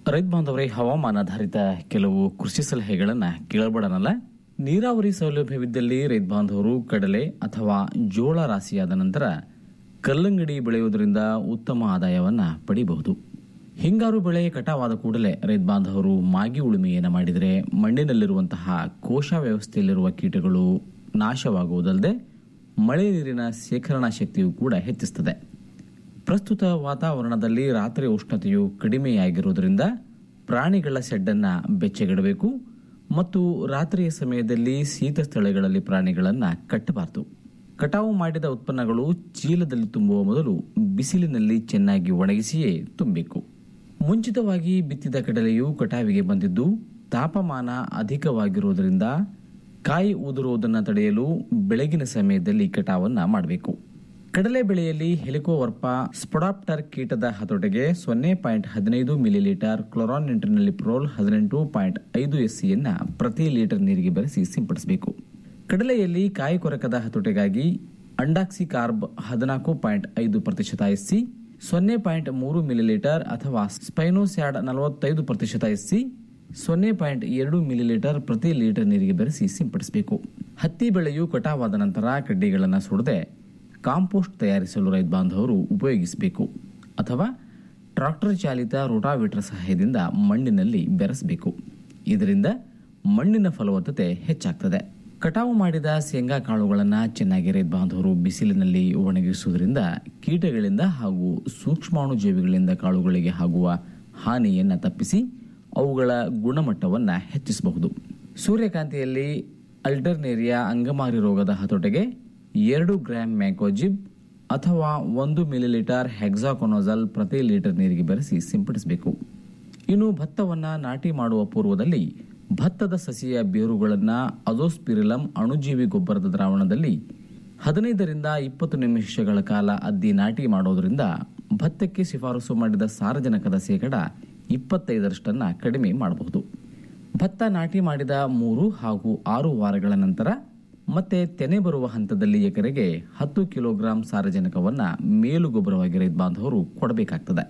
ರೈತ ಬಾಂಧವರೇ ಹವಾಮಾನಾಧಾರಿತ ಕೆಲವು ಕೃಷಿ ಸಲಹೆಗಳನ್ನ ಕೇಳಬೇಡನಲ್ಲ ನೀರಾವರಿ ಸೌಲಭ್ಯವಿದ್ದಲ್ಲಿ ರೈತ ಬಾಂಧವರು ಕಡಲೆ ಅಥವಾ ಜೋಳ ರಾಶಿಯಾದ ನಂತರ ಕಲ್ಲಂಗಡಿ ಬೆಳೆಯುವುದರಿಂದ ಉತ್ತಮ ಆದಾಯವನ್ನ ಪಡಿಬಹುದು ಹಿಂಗಾರು ಬೆಳೆ ಕಟಾವಾದ ಕೂಡಲೇ ರೈತ ಬಾಂಧವರು ಮಾಗಿ ಉಳುಮೆಯನ್ನು ಮಾಡಿದರೆ ಮಣ್ಣಿನಲ್ಲಿರುವಂತಹ ಕೋಶ ವ್ಯವಸ್ಥೆಯಲ್ಲಿರುವ ಕೀಟಗಳು ನಾಶವಾಗುವುದಲ್ಲದೆ ಮಳೆ ನೀರಿನ ಶೇಖರಣಾ ಶಕ್ತಿಯು ಕೂಡ ಹೆಚ್ಚಿಸುತ್ತದೆ ಪ್ರಸ್ತುತ ವಾತಾವರಣದಲ್ಲಿ ರಾತ್ರಿ ಉಷ್ಣತೆಯು ಕಡಿಮೆಯಾಗಿರುವುದರಿಂದ ಪ್ರಾಣಿಗಳ ಶೆಡ್ಡನ್ನು ಬೆಚ್ಚಗಿಡಬೇಕು ಮತ್ತು ರಾತ್ರಿಯ ಸಮಯದಲ್ಲಿ ಶೀತ ಸ್ಥಳಗಳಲ್ಲಿ ಪ್ರಾಣಿಗಳನ್ನು ಕಟ್ಟಬಾರದು ಕಟಾವು ಮಾಡಿದ ಉತ್ಪನ್ನಗಳು ಚೀಲದಲ್ಲಿ ತುಂಬುವ ಮೊದಲು ಬಿಸಿಲಿನಲ್ಲಿ ಚೆನ್ನಾಗಿ ಒಣಗಿಸಿಯೇ ತುಂಬಬೇಕು ಮುಂಚಿತವಾಗಿ ಬಿತ್ತಿದ ಕಡಲೆಯು ಕಟಾವಿಗೆ ಬಂದಿದ್ದು ತಾಪಮಾನ ಅಧಿಕವಾಗಿರುವುದರಿಂದ ಕಾಯಿ ಉದುರುವುದನ್ನು ತಡೆಯಲು ಬೆಳಗಿನ ಸಮಯದಲ್ಲಿ ಕಟಾವನ್ನ ಮಾಡಬೇಕು ಕಡಲೆ ಬೆಳೆಯಲ್ಲಿ ಹೆಲಿಕೋವರ್ಪ ಸ್ಪೊಡಾಪ್ಟರ್ ಕೀಟದ ಹತೋಟೆಗೆ ಸೊನ್ನೆ ಪಾಯಿಂಟ್ ಹದಿನೈದು ಮಿಲಿಲೀಟರ್ ಕ್ಲೊರಾನ್ ಪ್ರೋಲ್ ಹದಿನೆಂಟು ಪಾಯಿಂಟ್ ಐದು ಎಸ್ಸಿಯನ್ನ ಪ್ರತಿ ಲೀಟರ್ ನೀರಿಗೆ ಬೆರೆಸಿ ಸಿಂಪಡಿಸಬೇಕು ಕಡಲೆಯಲ್ಲಿ ಕಾಯಿ ಕೊರಕದ ಹತೋಟೆಗಾಗಿ ಅಂಡಾಕ್ಸಿ ಕಾರ್ಬ್ ಹದಿನಾಲ್ಕು ಪಾಯಿಂಟ್ ಐದು ಪ್ರತಿಶತ ಎಸ್ಸಿ ಸೊನ್ನೆ ಪಾಯಿಂಟ್ ಮೂರು ಮಿಲಿಲೀಟರ್ ಅಥವಾ ಸ್ಪೈನೋಸ್ಯಾಡ್ ನಲವತ್ತೈದು ಪ್ರತಿಶತ ಎಸ್ಸಿ ಸೊನ್ನೆ ಪಾಯಿಂಟ್ ಎರಡು ಮಿಲಿಲೀಟರ್ ಪ್ರತಿ ಲೀಟರ್ ನೀರಿಗೆ ಬೆರೆಸಿ ಸಿಂಪಡಿಸಬೇಕು ಹತ್ತಿ ಬೆಳೆಯು ಕಟಾವಾದ ನಂತರ ಕಡ್ಡಿಗಳನ್ನು ಸುಡದೆ ಕಾಂಪೋಸ್ಟ್ ತಯಾರಿಸಲು ರೈತ ಬಾಂಧವರು ಉಪಯೋಗಿಸಬೇಕು ಅಥವಾ ಟ್ರಾಕ್ಟರ್ ಚಾಲಿತ ರೋಟಾವೇಟರ್ ಸಹಾಯದಿಂದ ಮಣ್ಣಿನಲ್ಲಿ ಬೆರೆಸಬೇಕು ಇದರಿಂದ ಮಣ್ಣಿನ ಫಲವತ್ತತೆ ಹೆಚ್ಚಾಗ್ತದೆ ಕಟಾವು ಮಾಡಿದ ಶೇಂಗಾ ಕಾಳುಗಳನ್ನು ಚೆನ್ನಾಗಿ ರೈತ ಬಾಂಧವರು ಬಿಸಿಲಿನಲ್ಲಿ ಒಣಗಿಸುವುದರಿಂದ ಕೀಟಗಳಿಂದ ಹಾಗೂ ಸೂಕ್ಷ್ಮಾಣು ಜೀವಿಗಳಿಂದ ಕಾಳುಗಳಿಗೆ ಆಗುವ ಹಾನಿಯನ್ನು ತಪ್ಪಿಸಿ ಅವುಗಳ ಗುಣಮಟ್ಟವನ್ನು ಹೆಚ್ಚಿಸಬಹುದು ಸೂರ್ಯಕಾಂತಿಯಲ್ಲಿ ಅಲ್ಟರ್ನೇರಿಯಾ ಅಂಗಮಾರಿ ರೋಗದ ಹತೋಟೆಗೆ ಎರಡು ಗ್ರಾಂ ಮ್ಯಾಕೋಜಿಬ್ ಅಥವಾ ಒಂದು ಮಿಲಿಲೀಟರ್ ಹೆಕ್ಸಾಕೊನೋಜಲ್ ಪ್ರತಿ ಲೀಟರ್ ನೀರಿಗೆ ಬೆರೆಸಿ ಸಿಂಪಡಿಸಬೇಕು ಇನ್ನು ಭತ್ತವನ್ನ ನಾಟಿ ಮಾಡುವ ಪೂರ್ವದಲ್ಲಿ ಭತ್ತದ ಸಸಿಯ ಬೇರುಗಳನ್ನು ಅಜೋಸ್ಪಿರಿಲಂ ಅಣುಜೀವಿ ಗೊಬ್ಬರದ ದ್ರಾವಣದಲ್ಲಿ ಹದಿನೈದರಿಂದ ಇಪ್ಪತ್ತು ನಿಮಿಷಗಳ ಕಾಲ ಅದ್ದಿ ನಾಟಿ ಮಾಡೋದರಿಂದ ಭತ್ತಕ್ಕೆ ಶಿಫಾರಸು ಮಾಡಿದ ಸಾರಜನಕದ ಶೇಕಡ ಇಪ್ಪತ್ತೈದರಷ್ಟನ್ನ ಕಡಿಮೆ ಮಾಡಬಹುದು ಭತ್ತ ನಾಟಿ ಮಾಡಿದ ಮೂರು ಹಾಗೂ ಆರು ವಾರಗಳ ನಂತರ ಮತ್ತೆ ತೆನೆ ಬರುವ ಹಂತದಲ್ಲಿ ಎಕರೆಗೆ ಹತ್ತು ಕಿಲೋಗ್ರಾಂ ಸಾರಜನಕವನ್ನ ಮೇಲು ಗೊಬ್ಬರವಾಗಿ ರೈತ ಬಾಂಧವರು ಕೊಡಬೇಕಾಗ್ತದೆ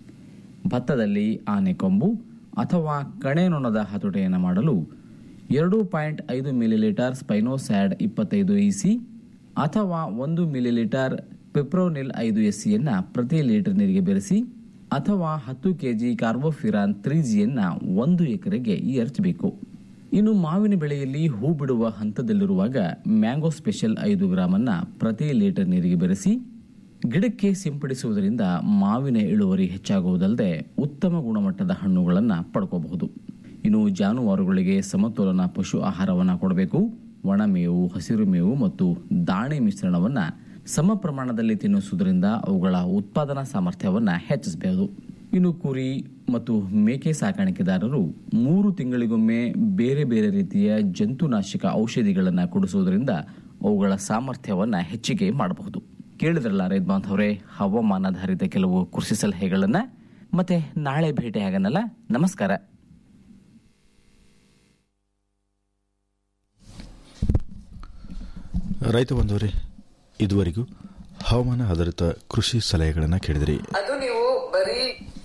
ಭತ್ತದಲ್ಲಿ ಆನೆಕೊಂಬು ಅಥವಾ ಕಣೆನೊಣದ ಹತೋಟೆಯನ್ನು ಮಾಡಲು ಎರಡು ಪಾಯಿಂಟ್ ಐದು ಮಿಲಿಲೀಟರ್ ಸ್ಪೈನೋಸ್ಯಾಡ್ ಇಪ್ಪತ್ತೈದು ಇಸಿ ಅಥವಾ ಒಂದು ಮಿಲಿಲೀಟರ್ ಪಿಪ್ರೋನಿಲ್ ಐದು ಎಸ್ಸಿಯನ್ನ ಪ್ರತಿ ಲೀಟರ್ ನೀರಿಗೆ ಬೆರೆಸಿ ಅಥವಾ ಹತ್ತು ಕೆಜಿ ಕಾರ್ಬೋಫಿರಾನ್ ತ್ರೀ ಜಿಯನ್ನ ಒಂದು ಎಕರೆಗೆ ಎರಚಬೇಕು ಇನ್ನು ಮಾವಿನ ಬೆಳೆಯಲ್ಲಿ ಹೂ ಬಿಡುವ ಹಂತದಲ್ಲಿರುವಾಗ ಮ್ಯಾಂಗೋ ಸ್ಪೆಷಲ್ ಐದು ಗ್ರಾಮನ್ನ ಪ್ರತಿ ಲೀಟರ್ ನೀರಿಗೆ ಬೆರೆಸಿ ಗಿಡಕ್ಕೆ ಸಿಂಪಡಿಸುವುದರಿಂದ ಮಾವಿನ ಇಳುವರಿ ಹೆಚ್ಚಾಗುವುದಲ್ಲದೆ ಉತ್ತಮ ಗುಣಮಟ್ಟದ ಹಣ್ಣುಗಳನ್ನು ಪಡ್ಕೋಬಹುದು ಇನ್ನು ಜಾನುವಾರುಗಳಿಗೆ ಸಮತೋಲನ ಪಶು ಆಹಾರವನ್ನು ಕೊಡಬೇಕು ಒಣಮೇವು ಹಸಿರು ಮೇವು ಮತ್ತು ದಾಣೆ ಮಿಶ್ರಣವನ್ನ ಸಮ ಪ್ರಮಾಣದಲ್ಲಿ ತಿನ್ನಿಸುವುದರಿಂದ ಅವುಗಳ ಉತ್ಪಾದನಾ ಸಾಮರ್ಥ್ಯವನ್ನು ಹೆಚ್ಚಿಸಬಹುದು ಇನ್ನು ಕುರಿ ಮತ್ತು ಮೇಕೆ ಸಾಕಾಣಿಕೆದಾರರು ಮೂರು ತಿಂಗಳಿಗೊಮ್ಮೆ ಬೇರೆ ಬೇರೆ ರೀತಿಯ ಜಂತುನಾಶಕ ಔಷಧಿಗಳನ್ನು ಕೊಡಿಸುವುದರಿಂದ ಅವುಗಳ ಸಾಮರ್ಥ್ಯವನ್ನು ಹೆಚ್ಚಿಗೆ ಮಾಡಬಹುದು ಕೇಳಿದ್ರಲ್ಲ ರೈತ ಬಾಂಧವರೇ ಹವಾಮಾನಾಧಾರಿತ ಕೆಲವು ಕೃಷಿ ಸಲಹೆಗಳನ್ನ ಮತ್ತೆ ನಾಳೆ ಭೇಟಿ ಆಗನಲ್ಲ ನಮಸ್ಕಾರ ರೈತ ಬಂದವರೇ ಇದುವರೆಗೂ ಹವಾಮಾನ ಆಧಾರಿತ ಕೃಷಿ ಸಲಹೆಗಳನ್ನು ಕೇಳಿದಿರಿ ಅದು ನೀವು ಬರೀ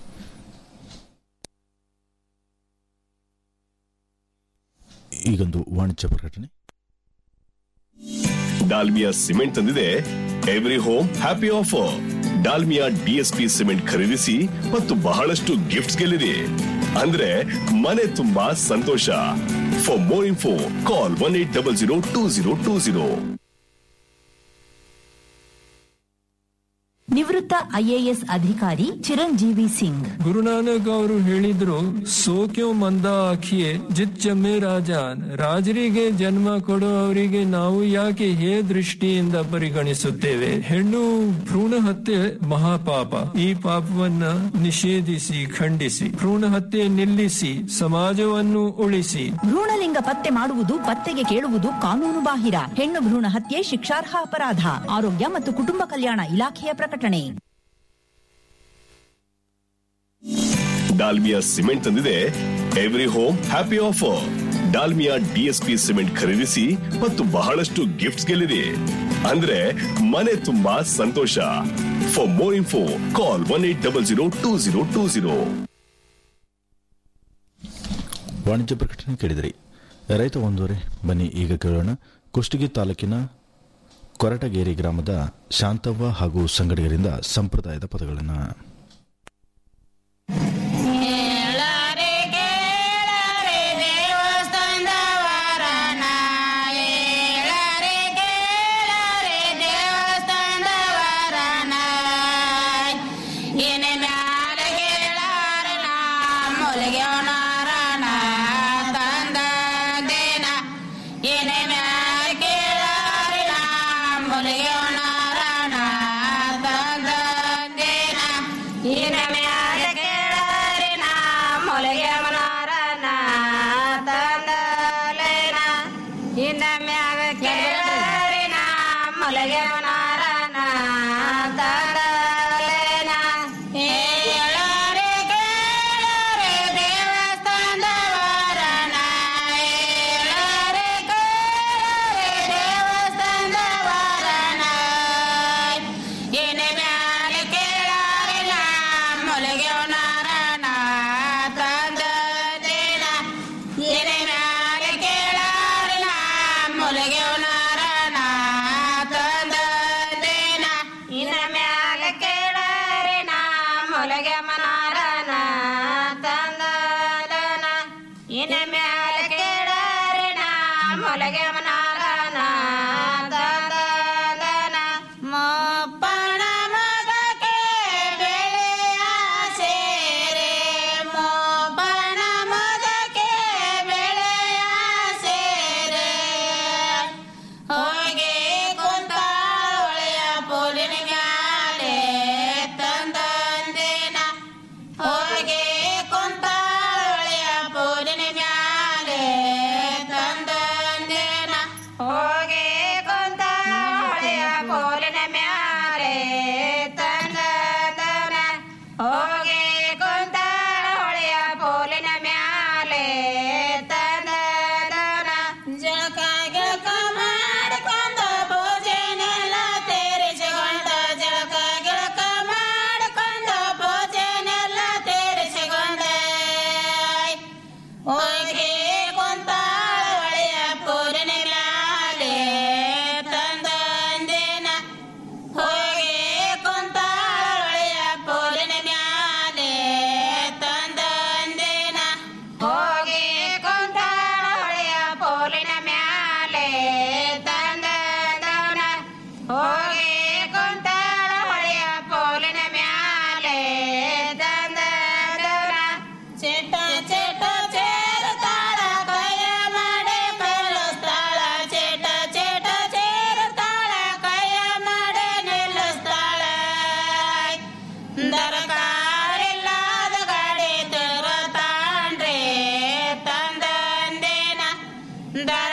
ಈಗೊಂದು ವಾಣಿಜ್ಯ ಪ್ರಕಟಣೆ ಡಾಲ್ಮಿಯಾ ಸಿಮೆಂಟ್ ತಂದಿದೆ every home happy offer Dalmia DSP cement ಖರೀದಿಸಿ ಮತ್ತು ಬಹಳಷ್ಟು ಗಿಫ್ಟ್ಸ್ ಗೆಲ್ಲಿರಿ ಅಂದ್ರೆ ಮನೆ ತುಂಬಾ ಸಂತೋಷ for more info call one eight double zero two zero two zero ನಿವೃತ್ತ ಐಎಎಸ್ ಅಧಿಕಾರಿ ಚಿರಂಜೀವಿ ಸಿಂಗ್ ಗುರುನಾನಕ್ ಅವರು ಹೇಳಿದ್ರು ಸೋಕ್ಯೋ ಮಂದ ಆಖಿಯೇ ಜಿತ್ ಜಮ್ಮೆ ರಾಜಾನ್ ರಾಜರಿಗೆ ಜನ್ಮ ಕೊಡುವವರಿಗೆ ನಾವು ಯಾಕೆ ಹೇ ದೃಷ್ಟಿಯಿಂದ ಪರಿಗಣಿಸುತ್ತೇವೆ ಹೆಣ್ಣು ಭ್ರೂಣ ಹತ್ಯೆ ಮಹಾಪಾಪ ಈ ಪಾಪವನ್ನ ನಿಷೇಧಿಸಿ ಖಂಡಿಸಿ ಭ್ರೂಣ ಹತ್ಯೆ ನಿಲ್ಲಿಸಿ ಸಮಾಜವನ್ನು ಉಳಿಸಿ ಭ್ರೂಣಲಿಂಗ ಪತ್ತೆ ಮಾಡುವುದು ಪತ್ತೆಗೆ ಕೇಳುವುದು ಕಾನೂನು ಬಾಹಿರ ಹೆಣ್ಣು ಭ್ರೂಣ ಹತ್ಯೆ ಶಿಕ್ಷಾರ್ಹ ಅಪರಾಧ ಆರೋಗ್ಯ ಮತ್ತು ಕುಟುಂಬ ಕಲ್ಯಾಣ ಇಲಾಖೆಯ ಪ್ರಕಟಣೆ ಡಾಲ್ಮಿಯಾ ಸಿಮೆಂಟ್ ತಂದಿದೆ every home happy offer Dalmia DSP cement ಖರೀದಿಸಿ ಮತ್ತು ಬಹಳಷ್ಟು ಗಿಫ್ಟ್ಸ್ ಗೆಲ್ಲಿರಿ ಅಂದ್ರೆ ಮನೆ ತುಂಬಾ ಸಂತೋಷ for more info call one eight double zero two zero two zero ವಾಣಿಜ್ಯ ಪ್ರಕಟಣೆ ಕೇಳಿದಿರಿ ರೈತ ಒಂದೂವರೆ ಬನ್ನಿ ಈಗ ಕೇಳೋಣ ಕುಷ್ಟಗಿ ತಾಲೂಕಿನ ಕೊರಟಗೇರಿ ಗ್ರಾಮದ ಶಾಂತವ್ವ ಹಾಗೂ ಸಂಗಡಿಗರಿಂದ ಸಂಪ್ರದಾಯದ ಪದಗಳನ್ನು ಕೇಳರೆ ಕೇಳರೆ ದೇವಸ್ಥಾನದ ವರನ ಹೇಳರೆ ಕೇಳರೆ ದೇವಸ್ಥಾನದ ವರನ ಏನೇ ಮ್ಯಾಲ ಕೇಳಾರ ಮೊಲಗೆ ನಾರಾಯಣ ತಂದ ದೇನ ಏನೇ ಮ್ಯಾಲ ಕೇಳಾರ ಮೊಲಗೆ ನಾರಾಯಣ ತಂದ ದೇನ ಏನೇ ಮ್ಯಾಲ ಕೇಳಾರಿ ನಾ ಮೊಲಗೆ ಮನಾರನ ತಂದಲೇನ ಇನ್ನ ಮ್ಯಾಗ ಕೇಳಾರಿ ನಾ ಮೊಲಗೆ ಮನಾರನ ತಂದಲೇನ ಹೇಳಾರೆ ಕೇಳಾರೆ ದೇವಸ್ಥಾನದ ವರನ ಹೇಳಾರೆ ಕೇಳಾರೆ ದೇವಸ್ಥಾನದ ವರನ ಏನೇ ಮ್ಯಾಲ ಕೇಳಾರಿಲ್ಲ ಮೊಲಗೆ ನಾರಾಯಣ ತಂದ ದೇನ ಏನೇ ಮ್ಯಾಲ ಕೇಳಾರಿಲ್ಲ ಮೊಲಗೆ ನಾರಾಯಣ ತಂದ ದೇನ ಇನ್ನ ಮ್ಯಾಲ ಕೇಳಾರಿನ ಮೊಲಗೆ ಮನಾರನ ತಂದ ದನ ಇನ್ನ ಮ್ಯಾಲ ಕೇಳಾರಿನ ಮೊಲಗೆ ಮನಾರನ ತಂದ ದನ ಮೊಪ್ಪಣ ಮಗಕ್ಕೆ ಬೆಳೆಯ ಸೇರೆ ಮೊಪ್ಪಣ ಮಗಕ್ಕೆ ಬೆಳೆಯ ಸೇರೆ ಹೋಗಿ ಕುಂತ ಒಳೆಯ ಪೋಲಿನ ಮ್ಯಾಲೆ ತಂದಂದಿನ ಹೋಗಿ ಕುಂತ ಒಳೆಯ ಪೋಲಿನ ಮ್ಯಾಲೆ ತಂದಂದಿನ ಹೋಗಿ ಕುಂತ ಒಳೆಯ ಪೋಲಿನ ಮ್ಯಾಲೆ ತಂದನ ಹೋಗಿ ಕುಂತ ಹೊಳೆಯ ಪೋಲಿನ ಮ್ಯಾಲೆ ತಂದನ ಜಳಕ ಗಿಳಕ ಮಾಡಿಕೊಂಡು ಪೂಜೆನೆಲ್ಲ ತೀರಿಸಿಕೊಂಡ ಜಳಕ ಗಿಳಕ ಮಾಡಿಕೊಂಡು ಪೂಜೆನೆಲ್ಲ ತೀರಿಸಿಕೊಂಡ ಹೋಗಿ ಕುಂತ ಹೊಳೆಯ ಪೂರಿನ ಮ್ಯಾಲೆ ತಂದಂದಿನ ಹೋಗಿ ಕುಂತ ಹೊಳೆಯ ಪೋಲಿನ ಮ್ಯಾಲೆ ತಂದಂದಿನ ಹೋಗಿ ಕುಂತ ಹೊಳೆಯ ಪೋಲಿನ ಮ್ಯಾಲೆ ತಂದನ ಹೋಗಿ ಕುಂತ ಹೊಳೆಯ ಪೋಲಿನ ಮ್ಯಾಲೆ ತಂದನ ಚಿಟ್ಟ ಚಿಟ್ಟ ಚೇರುತ್ತಾಳ ಕೈಯ ಮಾಡಿ ಕಲಿಸ್ತಾಳ ಚಿಟ್ಟ ಚಿಟ್ಟ ಚೇರುತ್ತಾಳ ಕೈಯ ಮಾಡಿ ನಿಲ್ಲಿಸ್ತಾಳ ದರಕಾರಿಲ್ಲದ ಗಾಡಿ ತಿರುತ್ತಾಂಡ್ರಿ ತಂದಂದಿನ ದರ